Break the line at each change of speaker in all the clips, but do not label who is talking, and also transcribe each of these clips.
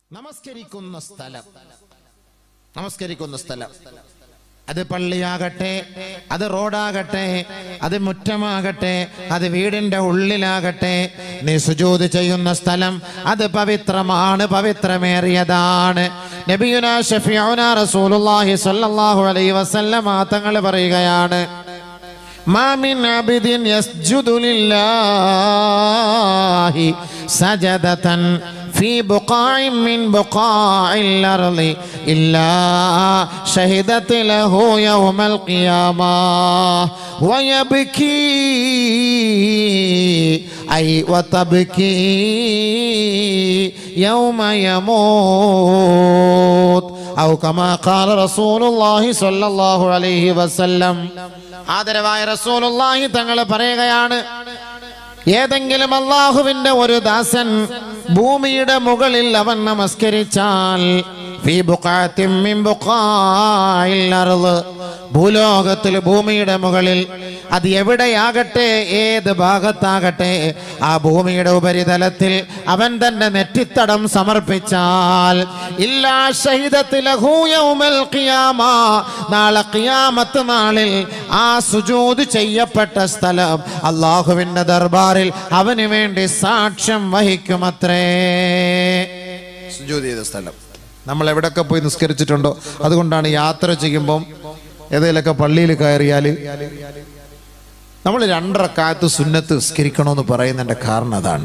നമസ്കരിക്കുന്ന സ്ഥലം നമസ്കരിക്കുന്ന സ്ഥലം അത് പള്ളിയാകട്ടെ അത് റോഡാകട്ടെ അത് മുറ്റമാകട്ടെ അത് വീടിന്റെ ഉള്ളിലാകട്ടെ നീ സുജൂത് ചെയ്യുന്ന സ്ഥലം അത് പവിത്രമാണ് പവിത്രമേറിയതാണ് നബിയുന ഷഫിയുന റസൂലുള്ളാഹി സ്വല്ലല്ലാഹു അലൈഹി വസല്ലമ തങ്ങൾ പറയുകയാണ് ما من عبد يسجد لله سجدة في بقاع من بقاع الأرض إلا شهدت له يوم القيامة ويبكي أي وتبكي يوم يموت أو كما قال رسول الله صلى الله عليه وسلم ആദരവായ റസൂലുള്ളാഹി തങ്ങൾ പറയുകയാണ് ഏതെങ്കിലും അള്ളാഹുവിന്റെ ഒരു ദാസൻ ഭൂമിയുടെ മുകളിൽ അവൻ നമസ്കരിച്ചാൽ ഫീ ബുഖാത്തിൻ മിൻ ബുഖാഇൽ അർള് ഭൂലോകത്തിൽ ഭൂമിയുടെ മുകളിൽ അത് എവിടെയാകട്ടെ ഏത് ഭാഗത്താകട്ടെ ആ ഭൂമിയുടെ ഉപരിതലത്തിൽ അവൻ തന്റെ നെറ്റിത്തടം സമർപ്പിച്ചാൽ ഇല്ലാ ഷഹിദത്തിൽ നാളെ ഖിയാമത്ത് നാളിൽ ആ സുജൂദ് ചെയ്യപ്പെട്ട സ്ഥലം അള്ളാഹുവിന്റെ ദർബാറിൽ അവന് വേണ്ടി സാക്ഷ്യം വഹിക്കുമത്രേ സുജൂദ് ചെയ്ത സ്ഥലം നമ്മൾ എവിടെയൊക്കെ പോയി നിസ്കരിച്ചിട്ടുണ്ടോ അതുകൊണ്ടാണ് യാത്ര ചെയ്യുമ്പം ഏതെങ്കിലുമൊക്കെ പള്ളിയിൽ കയറിയാൽ നമ്മൾ രണ്ടരക്കാലത്ത് സുന്നത്ത് നിസ്കരിക്കണമെന്ന് പറയുന്നതിന്റെ കാരണം അതാണ്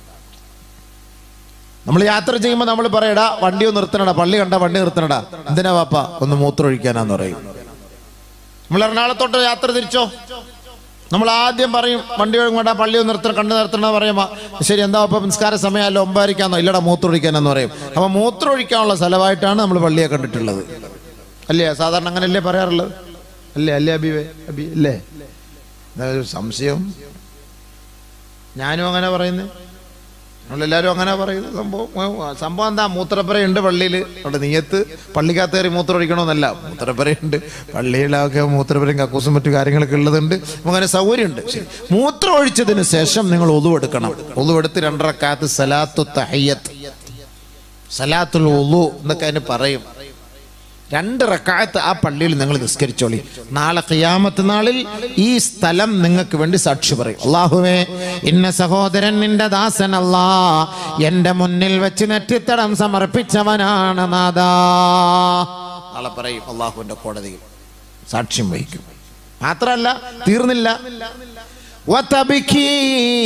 നമ്മൾ യാത്ര ചെയ്യുമ്പോൾ നമ്മൾ പറയടാ വണ്ടി ഒന്ന് നിർത്തണടാ പള്ളി കണ്ട വണ്ടി നിർത്തണടാ എന്തിനാ വാപ്പ ഒന്ന് മൂത്രമൊഴിക്കാനാന്ന് പറയും നമ്മൾ എറണാകുളത്തോട്ട് യാത്ര തിരിച്ചോ നമ്മൾ ആദ്യം പറയും വണ്ടി ഒഴുങ്ങണ്ട പള്ളി ഒന്ന് നിർത്തണം കണ്ടു നിർത്തണം പറയുമ്പോ ശരി എന്താ ഇപ്പൊ നിസ്കാര സമയമല്ലോ ഒമ്പാരിക്കാന്നോ ഇല്ലടാ മൂത്രമൊഴിക്കാനെന്ന് പറയും അപ്പൊ മൂത്രമൊഴിക്കാനുള്ള സ്ഥലമായിട്ടാണ് നമ്മൾ പള്ളിയെ കണ്ടിട്ടുള്ളത് അല്ലേ സാധാരണ അങ്ങനെയല്ലേ പറയാറുള്ളത് അല്ലേ അല്ലേ അബിവേ അബി അല്ലേ എന്താ ഒരു സംശയം ഞാനും അങ്ങനെ പറയുന്നത് നമ്മളെല്ലാവരും അങ്ങനെ പറയുന്നത് സംഭവം ഏ, സംഭവം എന്താ മൂത്രപ്പുരയുണ്ട് പള്ളിയിൽ അവിടെ നീയത്ത് പള്ളിക്കകത്ത് കയറി മൂത്രം ഒഴിക്കണമെന്നല്ല മൂത്രപ്പുരയുണ്ട് പള്ളിയിലൊക്കെ മൂത്രപ്പുരയും കക്കൂസും മറ്റു കാര്യങ്ങളൊക്കെ ഉള്ളതുണ്ട് നമുക്ക് അങ്ങനെ സൗകര്യമുണ്ട് ശരി മൂത്രം ഒഴിച്ചതിന് ശേഷം നിങ്ങൾ ഒതുവെടുക്കണം ഒതുവെടുത്ത് രണ്ടരക്കാലത്ത് സലാത്തു തഹയ്യത്ത് സലാത്തുൽ ഉളു എന്നൊക്കെ അതിന് പറയും രണ്ട് റക്കായത്ത് ആ പള്ളിയിൽ നിങ്ങൾ നിസ്കരിച്ചോളി നാളെ ഖിയാമത്ത് നാളിൽ ഈ സ്ഥലം നിങ്ങൾക്ക് വേണ്ടി സാക്ഷി പറയും അള്ളാഹുവേ ഇന്ന സഹോദരൻ നിന്റെ ദാസൻ അല്ലാ എന്റെ മുന്നിൽ വെച്ച് നെറ്റിത്തടം സമർപ്പിച്ചവനാണ് നാദാ നാളെ പറയും അള്ളാഹുവിന്റെ കോടതിയിൽ സാക്ഷ്യം വഹിക്കും മാത്രല്ല തീർന്നില്ല وتبكي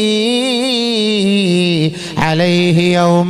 عليه يوم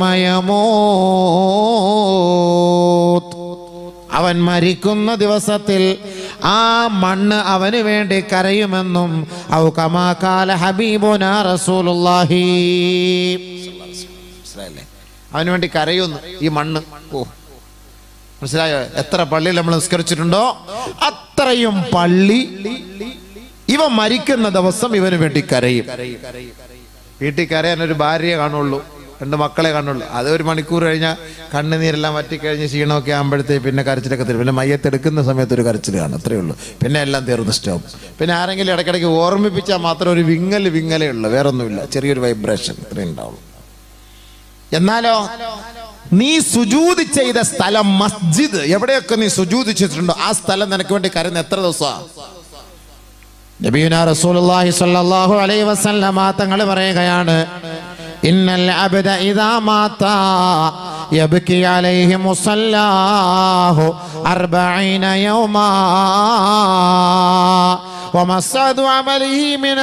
يموت അവൻ മരിക്കുന്ന ദിവസത്തിൽ ആ മണ്ണ് അവന് വേണ്ടി കരയുമെന്നും ഔ കമാകാല ഹബീബുന റസൂലുള്ളാഹി മനസ്സിലായില്ലേ അവന് വേണ്ടി കരയുന്നു ഈ മണ്ണ് ഓ മനസ്സിലായോ എത്ര പള്ളിയിൽ നമ്മൾ നിസ്കരിച്ചിട്ടുണ്ടോ അത്രയും പള്ളി ഇവ മരിക്കുന്ന ദിവസം ഇവന് വേണ്ടി കരയും വീട്ടിൽ കരയാൻ ഒരു ഭാര്യയെ കാണുള്ളൂ രണ്ട് മക്കളെ കാണുള്ളൂ അത് ഒരു മണിക്കൂർ കഴിഞ്ഞാൽ കണ്ണുനീരെല്ലാം വറ്റിക്കഴിഞ്ഞ് ക്ഷീണമൊക്കെ ആകുമ്പോഴത്തേ പിന്നെ കരച്ചിലൊക്കെ തരും പിന്നെ മയ്യത്തെടുക്കുന്ന സമയത്ത് ഒരു കരച്ചിൽ കാണും അത്രേ ഉള്ളൂ പിന്നെ എല്ലാം തീർന്ന് സ്റ്റോം പിന്നെ ആരെങ്കിലും ഇടയ്ക്കിടയ്ക്ക് ഓർമ്മിപ്പിച്ചാൽ മാത്രം ഒരു വിങ്ങൽ വിങ്ങലേ ഉള്ളൂ വേറെ ഒന്നുമില്ല ചെറിയൊരു വൈബ്രേഷൻ ഇത്രേ ഉണ്ടാവുള്ളൂ എന്നാലോ നീ സുജൂത് ചെയ്ത സ്ഥലം മസ്ജിദ് എവിടെയൊക്കെ നീ സുജൂത് ചെയ്തിട്ടുണ്ടോ ആ സ്ഥലം നിനക്ക് വേണ്ടി കരുന്ന എത്ര ദിവസമാണ് നബിയുന റസൂലുള്ളാഹി സ്വല്ലല്ലാഹു അലൈഹി വസല്ലമ തങ്ങൾ പറയുകയാണ് ഇന്നൽ അബ്ദ ഇദാ മാത യബ്കി അലൈഹി മുസല്ലാഹു അർബഈന യൗമാ ومصعد عمله من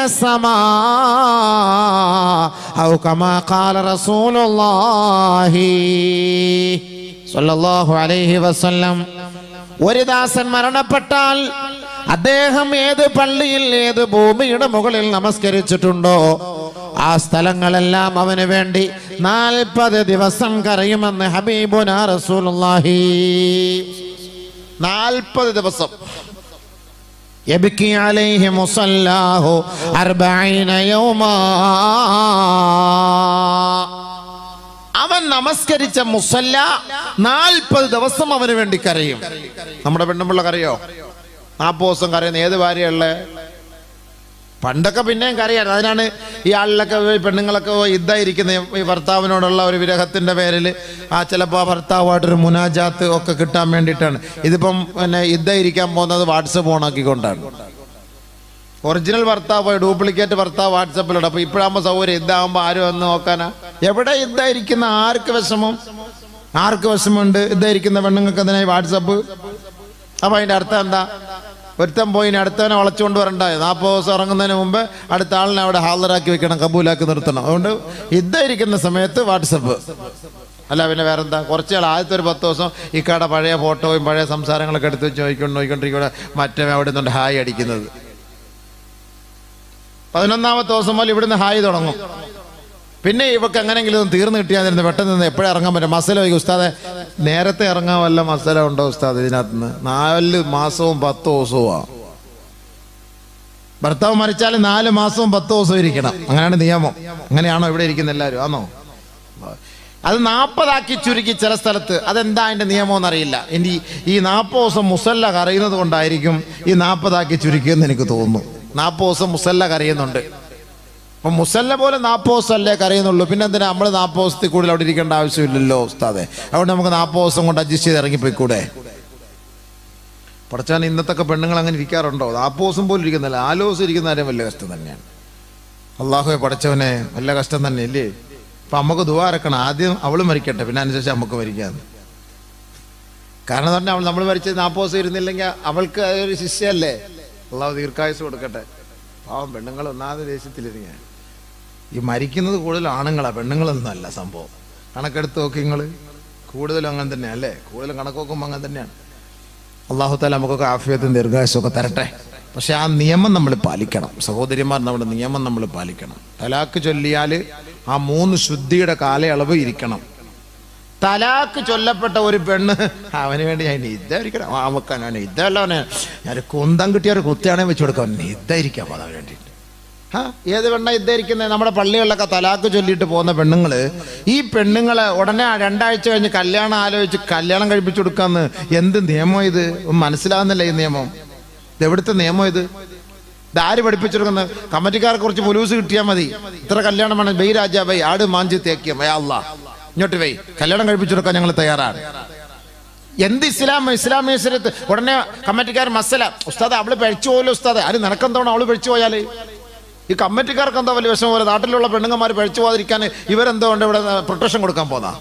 السماء أو كما قال رسول الله صلى الله عليه وسلم ഒരു ദാസൻ മരണപ്പെട്ടാൽ അദ്ദേഹം ഏത് പള്ളിയിൽ ഏത് ഭൂമിയുടെ മുകളിൽ നമസ്കരിച്ചിട്ടുണ്ടോ ആ സ്ഥലങ്ങളെല്ലാം അവന് വേണ്ടി നാൽപ്പത് ദിവസം കരയുമെന്ന് ഹബീബുന റസൂലുള്ളാഹി നാൽപ്പത് ദിവസം يبكي عليه مصلاه أربعين يوما അവൻ നമസ്കരിച്ച മുസല്ല നാൽപ്പത് ദിവസം അവന് വേണ്ടി കരയും നമ്മുടെ പെണ്ണുമ്പിള്ള കരയോ നാൽപ്പത് ദിവസം കരയുന്ന ഏത് ഭാര്യയുള്ള പണ്ടൊക്കെ പിന്നെയും കരയാണ് അതിനാണ് ഈ ആളിലൊക്കെ ഈ പെണ്ണുങ്ങളൊക്കെ ഇതായിരിക്കുന്നത് ഈ ഭർത്താവിനോടുള്ള ഒരു വിരഹത്തിൻ്റെ പേരിൽ ആ ചിലപ്പോൾ ആ ഭർത്താവായിട്ടൊരു മുനാജാത്ത് ഒക്കെ കിട്ടാൻ വേണ്ടിയിട്ടാണ് ഇതിപ്പം പിന്നെ ഇതായിരിക്കാൻ പോകുന്നത് വാട്സപ്പ് ഓണാക്കിക്കൊണ്ടാണ് ഒറിജിനൽ ഭർത്താവ് ഡ്യൂപ്ലിക്കേറ്റ് ഭർത്താവ് വാട്സപ്പിലുണ്ട് അപ്പോൾ ഇപ്പോഴാകുമ്പോൾ സൗകര്യം ഇതാകുമ്പോൾ ആരും വന്ന് നോക്കാനാ എവിടെ ഇതായിരിക്കുന്ന ആർക്ക് വിഷമം ആർക്ക് വിഷമമുണ്ട് ഇതായിരിക്കുന്ന പെണ്ണുങ്ങൾക്ക് എന്തിനായി വാട്സപ്പ് അപ്പോൾ അതിൻ്റെ അർത്ഥം എന്താ ഒരുത്തൻ പോയി ഇനി അടുത്തവനെ വളച്ചുകൊണ്ട് വരണ്ട നാൽപ്പത് ദിവസം ഇറങ്ങുന്നതിന് മുമ്പ് അടുത്ത ആളിനെ അവിടെ ഹാജരാക്കി വെക്കണം കബൂലാക്കി നിർത്തണം അതുകൊണ്ട് ഇതായിരിക്കുന്ന സമയത്ത് വാട്സപ്പ് അല്ല പിന്നെ വേറെന്താ കുറച്ച് നാൾ ആദ്യത്തെ ഒരു പത്ത് ദിവസം ഇക്കാടെ പഴയ ഫോട്ടോയും പഴയ സംസാരങ്ങളൊക്കെ എടുത്ത് വെച്ച് നോക്കിക്കൊണ്ട് നോക്കിക്കൊണ്ടിരിക്കുക മറ്റേ അവിടെ നിന്നുണ്ട് ഹായ് അടിക്കുന്നത് പതിനൊന്നാമത്തെ ദിവസം മുതൽ ഇവിടുന്ന് ഹായ് തുടങ്ങും പിന്നെ ഇവക്ക് എങ്ങനെയെങ്കിലും ഒന്ന് തീർന്നു കിട്ടിയാൽ നിന്ന് പെട്ടെന്ന് നിന്ന് എപ്പോഴും ഇറങ്ങാൻ പറ്റും മസല വൈകി ഉസ്താദെ നേരത്തെ ഇറങ്ങാൻ വല്ല മസല ഉണ്ടോ ഉസ്താദ് ഇതിനകത്ത് നിന്ന് നാല് മാസവും പത്ത് ദിവസവുമാണ് ഭർത്താവ് മരിച്ചാൽ നാല് മാസവും പത്ത് ദിവസവും ഇരിക്കണം അങ്ങനെയാണ് നിയമം അങ്ങനെയാണോ ഇവിടെ ഇരിക്കുന്ന എല്ലാവരും ആണോ അത് നാൽപ്പതാക്കി ചുരുക്കി ചില സ്ഥലത്ത് അതെന്താ അതിന്റെ നിയമം എന്നറിയില്ല ഇനി ഈ നാൽപ്പത് ദിവസം മുസല്ല കരയുന്നത് കൊണ്ടായിരിക്കും ഈ നാൽപ്പതാക്കി ചുരുക്കിയെന്ന് എനിക്ക് തോന്നുന്നു നാൽപ്പത് ദിവസം മുസല്ല കരയുന്നുണ്ട് അപ്പൊ മുസല്ല പോലെ നാൽപ്പത് ദിവസം അല്ലേ കരയുന്നുള്ളൂ പിന്നെ എന്തിനാ നമ്മൾ നാൽപ്പത് ദിവസത്തിൽ കൂടുതൽ അവിടെ ഇരിക്കേണ്ട ആവശ്യമില്ലല്ലോ ഉസ്താദെ അതുകൊണ്ട് നമുക്ക് നാൽപ്പത് ദിവസം കൊണ്ട് അഡ്ജസ്റ്റ് ചെയ്ത് ഇറങ്ങിപ്പോയിക്കൂടെ പഠിച്ചാൽ ഇന്നത്തൊക്കെ പെണ്ണുങ്ങൾ അങ്ങനെ ഇരിക്കാറുണ്ടോ നാൽപ്പത് ദിവസം പോലും ഇരിക്കുന്നില്ല നാല് ദിവസം ഇരിക്കുന്ന കാര്യം വലിയ കഷ്ടം തന്നെയാണ് അള്ളാഹുവെ പഠിച്ചവനെ വലിയ കഷ്ടം തന്നെ ഇല്ലേ അപ്പൊ നമുക്ക് ദുവാ ഇറക്കണം ആദ്യം അവള് മരിക്കട്ടെ പിന്നെ അനുസരിച്ച് നമുക്ക് മരിക്കാന്ന് കാരണം എന്ന് പറഞ്ഞാൽ അവൾ നമ്മൾ മരിച്ചത് നാൽപ്പത് ദിവസം ഇരുന്നില്ലെങ്കിൽ അവൾക്ക് അതൊരു ശിഷ്യല്ലേ അള്ളാഹു ദീർഘായുസ് കൊടുക്കട്ടെ പാവം പെണ്ണുങ്ങൾ ഒന്നാമത് ദേശത്തിലിരിക്കുക ഈ മരിക്കുന്നത് കൂടുതൽ ആണുങ്ങളാ പെണ്ണുങ്ങളൊന്നും അല്ല സംഭവം കണക്കെടുത്ത് നോക്കി നിങ്ങൾ കൂടുതലും അങ്ങനെ തന്നെയാണ് അല്ലേ കൂടുതലും കണക്ക് നോക്കുമ്പോൾ അങ്ങനെ തന്നെയാണ് അള്ളാഹു താല നമുക്കൊക്കെ ആഫിയത്തും ദീർഘായുസൊക്കെ തരട്ടെ പക്ഷെ ആ നിയമം നമ്മൾ പാലിക്കണം സഹോദരിമാർ നമ്മുടെ നിയമം നമ്മൾ പാലിക്കണം തലാക്ക് ചൊല്ലിയാൽ ആ മൂന്ന് ശുദ്ധിയുടെ കാലയളവ് ഇരിക്കണം തലാക്ക് ചൊല്ലപ്പെട്ട ഒരു പെണ്ണ് അവന് വേണ്ടി ഞാൻ ഇതായിരിക്കണം അവക്കാൻ അവന് ഇതല്ല അവന് ഞാൻ കുന്തം കിട്ടിയ ഒരു കുത്തിയാണെ വെച്ച് കൊടുക്കാം ഇതായിരിക്കാം അവന് വേണ്ടിയിട്ട് ആ ഏത് പെണ്ണ ഇതായിരിക്കുന്നത് നമ്മുടെ പള്ളികളിലൊക്കെ തലാക്ക് ചൊല്ലിയിട്ട് പോകുന്ന പെണ്ണുങ്ങൾ ഈ പെണ്ണുങ്ങളെ ഉടനെ ആ രണ്ടാഴ്ച കഴിഞ്ഞ് കല്യാണം ആലോചിച്ച് കല്യാണം കഴിപ്പിച്ചു കൊടുക്കാന്ന് എന്ത് നിയമം ഇത് മനസ്സിലാകുന്നില്ല ഈ നിയമം ഇത് എവിടുത്തെ നിയമം ഇത് ഇതാര് പഠിപ്പിച്ചെടുക്കുന്നത് കമ്മിറ്റിക്കാരെ കുറച്ച് പൊലൂസ് കിട്ടിയാൽ മതി ഇത്ര കല്യാണം വേണം ബൈ രാജാ ബൈ ആട് മാഞ്ചി തേക്കിയ മയാ അല്ലാ ഇങ്ങോട്ട് വൈ കല്യാണം കഴിപ്പിച്ചെടുക്കാൻ ഞങ്ങൾ തയ്യാറാണ് എന്ത് ഇസ്ലാം ഇസ്ലാമേശ്വരത്ത് ഉടനെ കമ്മിറ്റിക്കാർ മസല ഉസ്താദ് അവള് പഴിച്ചു പോയല്ലോ ഉസ്താദ് അത് നിനക്കെന്താണ് അവള് പഴിച്ചു പോയാല് ഈ കമ്മിറ്റിക്കാർക്ക് എന്താ വലിയ വിഷമം പോലെ നാട്ടിലുള്ള പെണ്ണുങ്ങന്മാർ പഴിച്ചു പോകാതിരിക്കാൻ ഇവരെന്തോണ്ട് ഇവിടെ പ്രൊട്ടക്ഷൻ കൊടുക്കാൻ പോന്നാ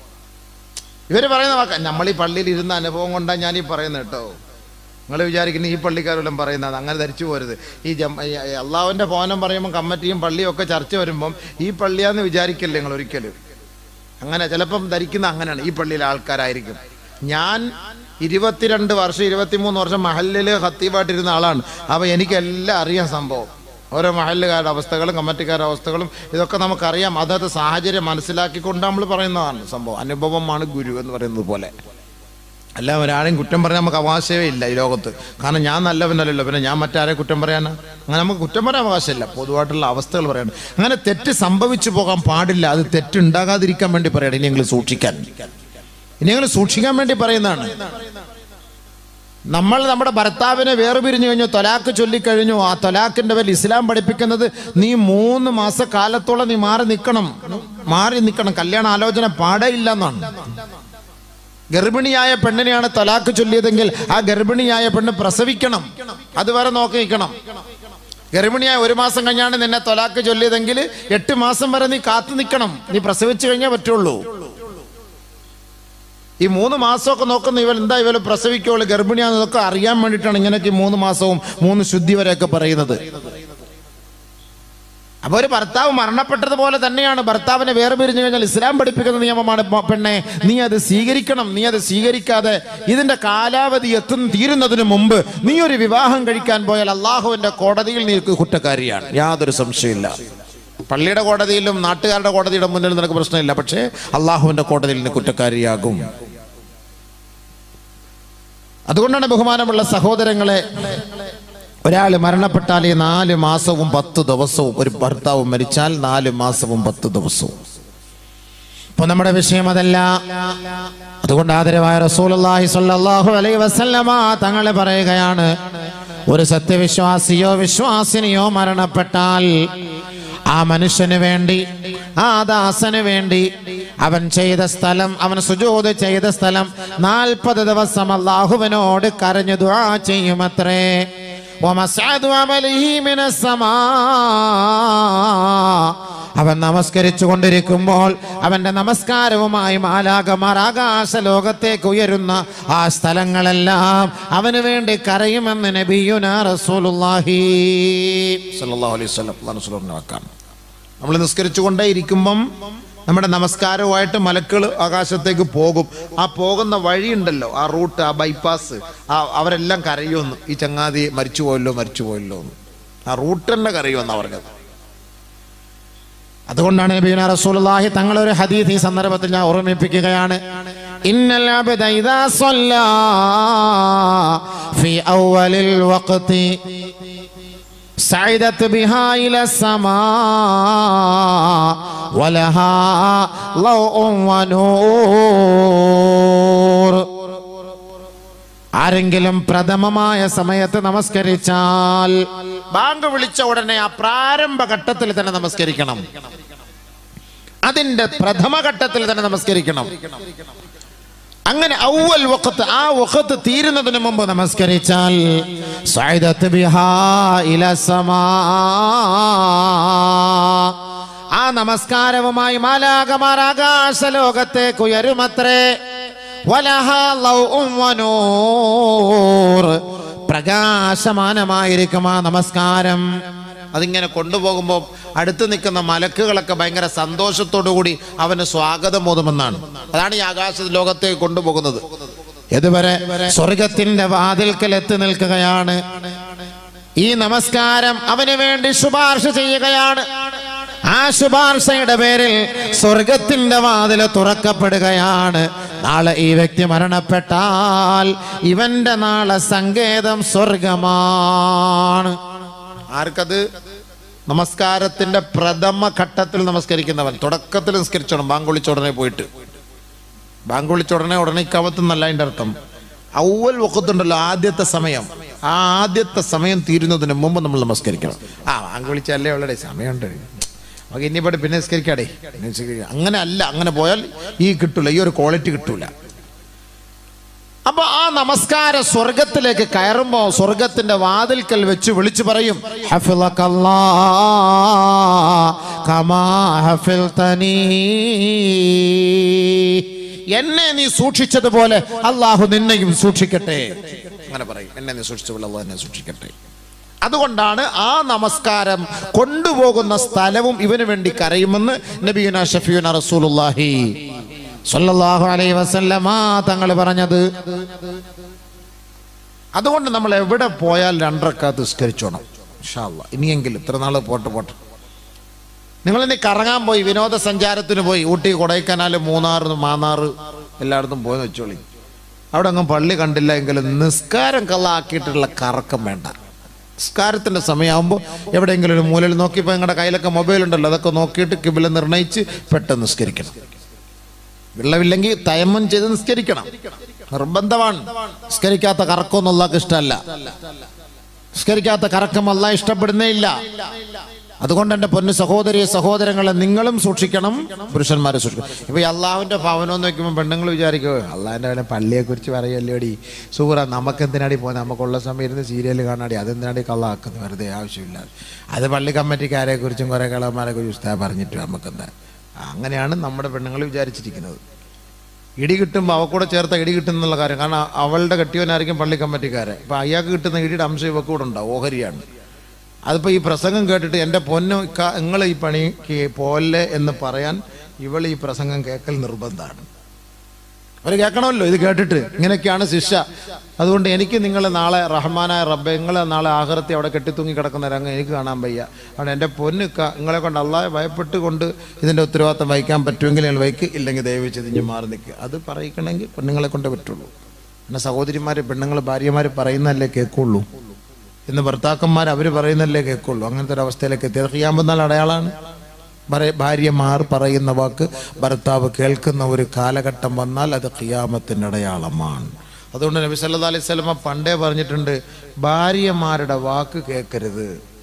ഇവര് പറയുന്ന വാക്ക നമ്മൾ ഈ പള്ളിയിൽ ഇരുന്ന അനുഭവം കൊണ്ടാണ് ഞാൻ ഈ പറയുന്നത് കേട്ടോ നിങ്ങൾ വിചാരിക്കുന്ന ഈ പള്ളിക്കാരെല്ലാം പറയുന്നത് അങ്ങനെ ധരിച്ചു പോരുത് ഈ ജം ഈ അള്ളാഹുവിൻ്റെ ഭവനം പറയുമ്പോൾ കമ്മിറ്റിയും പള്ളിയും ഒക്കെ ചർച്ച വരുമ്പം ഈ പള്ളിയാന്ന് വിചാരിക്കല്ലേ നിങ്ങൾ ഒരിക്കലും അങ്ങനെ ചിലപ്പം ധരിക്കുന്ന അങ്ങനെയാണ് ഈ പള്ളിയിലെ ആൾക്കാരായിരിക്കും ഞാൻ ഇരുപത്തിരണ്ട് വർഷം ഇരുപത്തിമൂന്ന് വർഷം മഹലിൽ ഹത്തീബായിട്ടിരുന്ന ആളാണ് അപ്പോൾ എനിക്കെല്ലാം അറിയാം സംഭവം ഓരോ മഹലുകാരുടെ അവസ്ഥകളും കമ്മിറ്റിക്കാരുടെ അവസ്ഥകളും ഇതൊക്കെ നമുക്കറിയാം അതത് സാഹചര്യം മനസ്സിലാക്കിക്കൊണ്ട് നമ്മൾ പറയുന്നതാണ് സംഭവം അനുഭവമാണ് ഗുരു എന്ന് പറയുന്നത് പോലെ അല്ല ഒരാളെയും കുറ്റം പറയാൻ നമുക്ക് അവകാശമേ ഇല്ല ഈ ലോകത്ത് കാരണം ഞാൻ നല്ലവനല്ലല്ലോ പിന്നെ ഞാൻ മറ്റാരെ കുറ്റം പറയാനാ അങ്ങനെ നമുക്ക് കുറ്റം പറയാൻ അവകാശമില്ല പൊതുവായിട്ടുള്ള അവസ്ഥകൾ പറയണം അങ്ങനെ തെറ്റ് സംഭവിച്ചു പോകാൻ പാടില്ല അത് തെറ്റുണ്ടാകാതിരിക്കാൻ വേണ്ടി പറയണം ഇനിയെങ്കിലും സൂക്ഷിക്കാൻ ഇനിയെങ്കിലും സൂക്ഷിക്കാൻ വേണ്ടി പറയുന്നതാണ് നമ്മൾ നമ്മുടെ ഭർത്താവിനെ വേർപിരിഞ്ഞു കഴിഞ്ഞു തൊലാക്ക് ചൊല്ലിക്കഴിഞ്ഞു ആ തൊലാക്കിന്റെ പേരിൽ ഇസ്ലാം പഠിപ്പിക്കുന്നത് നീ മൂന്ന് മാസക്കാലത്തോളം നീ മാറി നിൽക്കണം മാറി നിൽക്കണം കല്യാണ ആലോചന പാടയില്ല എന്നാണ് ഗർഭിണിയായ പെണ്ണിനെയാണ് തലാക്ക് ചൊല്ലിയതെങ്കിൽ ആ ഗർഭിണിയായ പെണ്ണ് പ്രസവിക്കണം അതുവരെ നോക്കി നിൽക്കണം ഗർഭിണിയായ ഒരു മാസം കഴിഞ്ഞാണ് നിന്നെ തൊലാക്ക് ചൊല്ലിയതെങ്കിൽ എട്ട് മാസം വരെ നീ കാത്തു നിൽക്കണം നീ പ്രസവിച്ചു കഴിഞ്ഞാൽ പറ്റുള്ളൂ ഈ മൂന്ന് മാസമൊക്കെ നോക്കുന്ന ഇവൾ എന്താ ഇവൾ പ്രസവിക്കുള്ളൂ ഗർഭിണിയാണെന്നതൊക്കെ അറിയാൻ വേണ്ടിയിട്ടാണ് ഇങ്ങനെയൊക്കെ ഈ മൂന്ന് മാസവും മൂന്ന് ശുദ്ധി വരെയൊക്കെ പറയുന്നത് അപ്പൊ ഒരു ഭർത്താവ് മരണപ്പെട്ടതുപോലെ തന്നെയാണ് ഭർത്താവിനെ വേറെ പിരിഞ്ഞു കഴിഞ്ഞാൽ ഇസ്ലാം പഠിപ്പിക്കുന്ന നിയമമാണ് പ- പെണ്ണെ നീ അത് സ്വീകരിക്കണം നീ അത് സ്വീകരിക്കാതെ ഇതിന്റെ കാലാവധി എത്തുന്ന തീരുന്നതിന് മുമ്പ് നീ ഒരു വിവാഹം കഴിക്കാൻ പോയാൽ അള്ളാഹുവിന്റെ കോടതിയിൽ നീ കുറ്റക്കാരിയാണ് യാതൊരു സംശയമില്ല പള്ളിയുടെ കോടതിയിലും നാട്ടുകാരുടെ കോടതിയുടെ മുന്നിൽ നിനക്ക് പ്രശ്നമില്ല പക്ഷേ അള്ളാഹുവിന്റെ കോടതിയിൽ നീ കുറ്റക്കാരിയാകും അതുകൊണ്ടാണ് ബഹുമാനമുള്ള സഹോദരങ്ങളെ ഒരാൾ മരണപ്പെട്ടാൽ ഈ നാല് മാസവും പത്ത് ദിവസവും ഒരു ഭർത്താവ് മരിച്ചാൽ നാല് മാസവും പത്ത് ദിവസവും ഇപ്പൊ നമ്മുടെ വിഷയം അതല്ല അതുകൊണ്ട് ആദരവായ റസൂലുള്ളാഹി സ്വല്ലല്ലാഹു അലൈഹി വസല്ലമ തങ്ങളെ പറയുകയാണ് ഒരു സത്യവിശ്വാസിയോ വിശ്വാസിനിയോ മരണപ്പെട്ടാൽ ആ മനുഷ്യന് വേണ്ടി ആ ദാസന് വേണ്ടി അവൻ ചെയ്ത സ്ഥലം അവൻ സുജൂത് ചെയ്ത സ്ഥലം നാൽപ്പത് ദിവസം അള്ളാഹുവിനോട് കരഞ്ഞു ദുആ ചെയ്യുമത്രേ ومسعد عمله من السماء അവൻ നമസ്കരിച്ചു കൊണ്ടിരിക്കുമ്പോൾ അവന്റെ നമസ്കാരവുമായി മാലാകമാർ ആകാശ ലോകത്തേക്ക് ഉയരുന്ന ആ സ്ഥലങ്ങളെല്ലാം അവന് വേണ്ടി കരയുമെന്ന് നബിയുന റസൂലുള്ളാഹി സ്വല്ലല്ലാഹു അലൈഹി വസല്ലം അല്ലാഹു റസൂലിന്റെ വാക്കാണ് നമ്മൾ നിസ്കരിച്ചുകൊണ്ടേ ഇരിക്കുമ്പം നമ്മുടെ നമസ്കാരവുമായിട്ട് മലക്കൾ ആകാശത്തേക്ക് പോകും ആ പോകുന്ന വഴിയുണ്ടല്ലോ ആ റൂട്ട് ആ ബൈപ്പാസ് ആ അവരെല്ലാം കരയുമെന്ന് ഈ ചങ്ങാതി മരിച്ചു പോയല്ലോ മരിച്ചു പോയല്ലോ എന്ന് ആ റൂട്ട് തന്നെ കരയുമെന്നാണ് പറഞ്ഞത് അതുകൊണ്ടാണ് നബീന റസൂലുള്ളാഹി തങ്ങൾ ഒരു ഹദീസ് ഈ സന്ദർഭത്തിൽ ഞാൻ ഓർമ്മിപ്പിക്കുകയാണ് ഇന്നൽ അബ്ദ ഇദാ സ്വല്ലാ ഫി അവ്വലിൽ വഖ്തി سعدت بها إلى السماء ولها ضوء ونور ആരെങ്കിലും പ്രഥമമായ സമയത്ത് നമസ്കരിച്ചാൽ ബാങ്ക് വിളിച്ച ഉടനെ ആ പ്രാരംഭ ഘട്ടത്തിൽ തന്നെ നമസ്കരിക്കണം അതിന്റെ പ്രഥമ ഘട്ടത്തിൽ തന്നെ നമസ്കരിക്കണം അങ്ങനെ ഔവൽ വഖത്ത് ആ വഖത്ത് തീരുന്നതിന് മുമ്പ് നമസ്കരിച്ചാൽ സഅദത്ത് ബിഹാ ഇല സമാ ആ നമസ്കാരവുമായി മാലാകമാർ ആകാശ ലോകത്തേക്ക് ഉയരുമത്രേ വലഹാ ലൗഉം വനൂർ പ്രകാശമാനമായിരിക്കും ആ നമസ്കാരം അതിങ്ങനെ കൊണ്ടുപോകുമ്പോൾ അടുത്ത് നിൽക്കുന്ന മലക്കുകളൊക്കെ ഭയങ്കര സന്തോഷത്തോടു കൂടി അവന് സ്വാഗതം ഓതുമെന്നാണ് അതാണ് ഈ ആകാശ ലോകത്തേക്ക് കൊണ്ടുപോകുന്നത് ഇതുവരെ സ്വർഗത്തിന്റെ വാതിൽക്കൽ എത്തി നിൽക്കുകയാണ് ഈ നമസ്കാരം അവന് വേണ്ടി ശുപാർശ ചെയ്യുകയാണ് ആ ശുപാർശയുടെ പേരിൽ സ്വർഗത്തിന്റെ വാതിൽ തുറക്കപ്പെടുകയാണ് നാളെ ഈ വ്യക്തി മരണപ്പെട്ടാൽ ഇവന്റെ നാളെ സങ്കേതം സ്വർഗമാണ് ആർക്കത് നമസ്കാരത്തിന്റെ പ്രഥമ ഘട്ടത്തിൽ നമസ്കരിക്കുന്നവൻ തുടക്കത്തിൽ നിസ്കരിച്ചോണം ബാങ്ക് വിളിച്ച ഉടനെ പോയിട്ട് ബാങ്ക് വിളിച്ച ഉടനെ ഉടനെ ഇക്കാമത്തെന്നല്ല അതിന്റെ അർത്ഥം ഔവൽ വക്കത്തുണ്ടല്ലോ ആദ്യത്തെ സമയം ആ ആദ്യത്തെ സമയം തീരുന്നതിന് മുമ്പ് നമ്മൾ നമസ്കരിക്കണം ആ ബാങ്ക് വിളിച്ചല്ലേ ഉള്ളടേ സമയമുണ്ട് നമുക്ക് ഇനിയിപ്പോട്ട് പിന്നെ നിസ്കരിക്കാടേ പിന്നെ നിസ്കരിക്കാം. അങ്ങനെ അല്ല അങ്ങനെ പോയാൽ ഈ കിട്ടൂല ഈ ഒരു ക്വാളിറ്റി കിട്ടൂല അപ്പൊ ആ നമസ്കാര സ്വർഗത്തിലേക്ക് കയറുമ്പോ സ്വർഗത്തിന്റെ വാതിൽക്കൽ വെച്ച് വിളിച്ചു പറയും "ഹഫിളക്കല്ലാ കമാ ഹഫിൾതനീ." എന്നെ നീ സൂക്ഷിച്ചതുപോലെ അള്ളാഹു നിന്നെയും സൂക്ഷിക്കട്ടെ അങ്ങനെ പറയും എന്നെ നീ സൂക്ഷിച്ചതുപോലെ അള്ളാഹു എന്നെ സൂക്ഷിക്കട്ടെ അതുകൊണ്ടാണ് ആ നമസ്കാരം കൊണ്ടുപോകുന്ന സ്ഥലവും ഇവന് വേണ്ടി കരയുമെന്ന് നബിയുന ഷഫിയുന റസൂലുള്ളാഹി സല്ലല്ലാഹു അലൈഹി വസല്ലമ തങ്ങൾ പറഞ്ഞത് അതുകൊണ്ട് നമ്മൾ എവിടെ പോയാൽ രണ്ടരക്കാത്ത് നിസ്കരിച്ചോണം ഇൻഷാ അല്ലാ. ഇനിയെങ്കിലും ഇത്ര നാൾ പോട്ടെ പോട്ടെ നിങ്ങൾ ഇനി കറങ്ങാൻ പോയി വിനോദസഞ്ചാരത്തിന് പോയി ഊട്ടി കൊടൈക്കനാൽ മൂന്നാർ മാന്നാർ എല്ലായിടത്തും പോയെന്ന് വെച്ചോളി അവിടെ അങ്ങ് പള്ളി കണ്ടില്ല എങ്കിലും നിസ്കാരം കള്ളാക്കിയിട്ടുള്ള കറക്കം വേണ്ട നിസ്കാരത്തിന്റെ സമയമാകുമ്പോൾ എവിടെയെങ്കിലും ഒരു മൂലയിൽ നോക്കി ഇപ്പോൾ നിങ്ങളുടെ കയ്യിലൊക്കെ മൊബൈൽ ഉണ്ടല്ലോ അതൊക്കെ നോക്കിയിട്ട് കിബില നിർണയിച്ച് പെട്ടെന്ന് നിസ്കരിക്കണം വെള്ളമില്ലെങ്കിൽ തയമ്മം ചെയ്ത് നിസ്കരിക്കണം നിർബന്ധമാണ് നിസ്കരിക്കാത്ത കറക്കമൊന്നും അള്ളാഹ്ക്ക് ഇഷ്ടമല്ല നിസ്കരിക്കാത്ത കറക്കം അള്ളാഹ് ഇഷ്ടപ്പെടുന്നേ ഇല്ല അതുകൊണ്ട് എൻ്റെ പൊന്നു സഹോദരി സഹോദരങ്ങളെ നിങ്ങളും സൂക്ഷിക്കണം പുരുഷന്മാരെ സൂക്ഷിക്കണം ഇപ്പൊ ഈ അള്ളാഹുവിന്റെ ഭവനം എന്ന് വെക്കുമ്പോൾ പെണ്ണുങ്ങൾ വിചാരിക്കും അള്ളാഹിന്റെ അവനെ പള്ളിയെ കുറിച്ച് പറയല്ലേടി സൂറ നമുക്ക് എന്തിനാടി പോകുന്നത് നമുക്കുള്ള സമയം ഇരുന്ന് സീരിയൽ കാണാടി അതെന്തിനാടി കള്ളാക്കുന്നത് വെറുതെ ആവശ്യമില്ല അത് പള്ളി കമ്മിറ്റിക്കാരെ കുറിച്ചും കുറെ കളന്മാരെ കുറിച്ച് ഉസ്താദ് പറഞ്ഞിട്ട് നമുക്കെന്താ അങ്ങനെയാണ് നമ്മുടെ പെണ്ണുങ്ങൾ വിചാരിച്ചിരിക്കുന്നത് ഇടി കിട്ടുമ്പോൾ അവ കൂടെ ചേർത്ത ഇടി കിട്ടും എന്നുള്ള കാര്യം കാരണം അവളുടെ കെട്ടിയവനായിരിക്കും പള്ളി കമ്മിറ്റിക്കാരെ ഇപ്പം അയാൾക്ക് കിട്ടുന്ന ഇടിയുടെ അംശം ഇവക്ക് കൂടെ ഉണ്ടാവും ഓഹരിയാണ് അതിപ്പോൾ ഈ പ്രസംഗം കേട്ടിട്ട് എൻ്റെ പൊന്നു നിങ്ങൾ ഈ പണിക്ക് പോലെ എന്ന് പറയാൻ ഇവൾ ഈ പ്രസംഗം കേൾക്കൽ നിർബന്ധമാണ് അവർ കേൾക്കണമല്ലോ ഇത് കേട്ടിട്ട് ഇങ്ങനെയൊക്കെയാണ് ശിക്ഷ അതുകൊണ്ട് എനിക്ക് നിങ്ങൾ നാളെ റഹ്മാനായ റബ്ബെ നിങ്ങൾ നാളെ ആഹൃത്തി അവിടെ കെട്ടിത്തൂങ്ങി കിടക്കുന്ന രംഗം എനിക്ക് കാണാൻ വയ്യ അതുകൊണ്ട് എൻ്റെ പൊന്ന് ക- നിങ്ങളെ കൊണ്ട് അള്ളാഹെ ഭയപ്പെട്ടുകൊണ്ട് ഇതിൻ്റെ ഉത്തരവാദിത്തം വഹിക്കാൻ പറ്റുമെങ്കിൽ നിങ്ങൾ വഹിക്ക് ഇല്ലെങ്കിൽ ദയവ് ചെയ്ത് ഇഞ്ഞ് മാറി നിൽക്കുക അത് പറയിക്കണമെങ്കിൽ പെണ്ണുങ്ങളെ കൊണ്ടേ പറ്റുള്ളൂ പിന്നെ സഹോദരിമാർ പെണ്ണുങ്ങൾ ഭാര്യമാർ പറയുന്നതല്ലേ കേൾക്കുള്ളൂ എന്ന് ഭർത്താക്കന്മാർ അവർ പറയുന്നതല്ലേ കേൾക്കുള്ളൂ അങ്ങനത്തെ ഒരു അവസ്ഥയിലേക്ക് എത്തിയത് ഖിയാമ്പെന്നാൽ അടയാളാണ് ഭര- ഭാര്യമാർ പറയുന്ന വാക്ക് ഭർത്താവ് കേൾക്കുന്ന ഒരു കാലഘട്ടം വന്നാൽ അത് ഖിയാമത്തിൻ്റെ അടയാളമാണ് അതുകൊണ്ട് നബി സല്ലാ അലൈഹി സ്വലമ പണ്ടേ പറഞ്ഞിട്ടുണ്ട് ഭാര്യമാരുടെ വാക്ക് കേൾക്കരുത്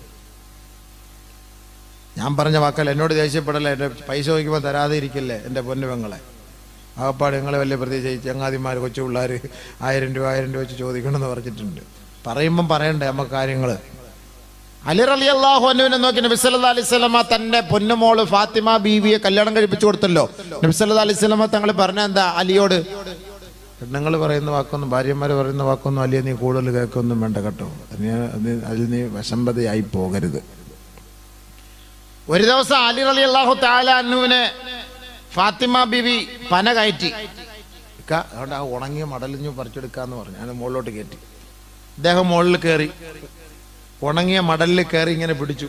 ഞാൻ പറഞ്ഞ വാക്കല്ല എന്നോട് ദേഷ്യപ്പെടല്ലേ എൻ്റെ പൈസ ചോദിക്കുമ്പോൾ തരാതെ ഇരിക്കല്ലേ എൻ്റെ പൊന്നു പെങ്ങളെ ആകപ്പാട് ഞങ്ങളെ വലിയ പ്രത്യേകിച്ച് ചങ്ങാതിമാർ കൊച്ചു പിള്ളേർ ആയിരം രൂപ ആയിരം രൂപ വെച്ച് ചോദിക്കണമെന്ന് പറഞ്ഞിട്ടുണ്ട് പറയുമ്പം പറയണ്ടേ നമുക്ക് കാര്യങ്ങൾ അലി അലി അള്ളാഹു അനുവിനെ നോക്കി നബി സല്ലല്ലാഹു അലൈഹി സ്വലമ തന്റെ പൊന്നുമോള് ഫാത്തിമ ബീവിയെ കല്യാണം കഴിപ്പിച്ചു കൊടുത്തല്ലോ നബി സല്ലല്ലാഹു അലൈഹി സ്വലമ തങ്ങൾ പറഞ്ഞ എന്താ അലിയോട് പെണ്ണുങ്ങൾ പറയുന്ന വാക്കൊന്നും ഭാര്യമാർ പറയുന്ന വാക്കൊന്നും അലിയെ നീ കൂടുതൽ കേൾക്കൊന്നും വേണ്ട കേട്ടോ നീ അത് അതിൽ നീ വശംബതയായി പോകരുത് ഒരു ദിവസം അലി അലി അള്ളാഹു താല അനുവിനെ ഫാത്തിമ ബിവി പന കയറ്റി ഇക്ക, അതുകൊണ്ട് ആ ഉണങ്ങിയ മടലിഞ്ഞു പറിച്ചെടുക്കാന്ന് പറഞ്ഞു ഞാൻ മുകളിലോട്ട് കയറ്റി അദ്ദേഹം മുകളിൽ കയറി ഉണങ്ങിയ മടലിൽ കയറി ഇങ്ങനെ പിടിച്ചു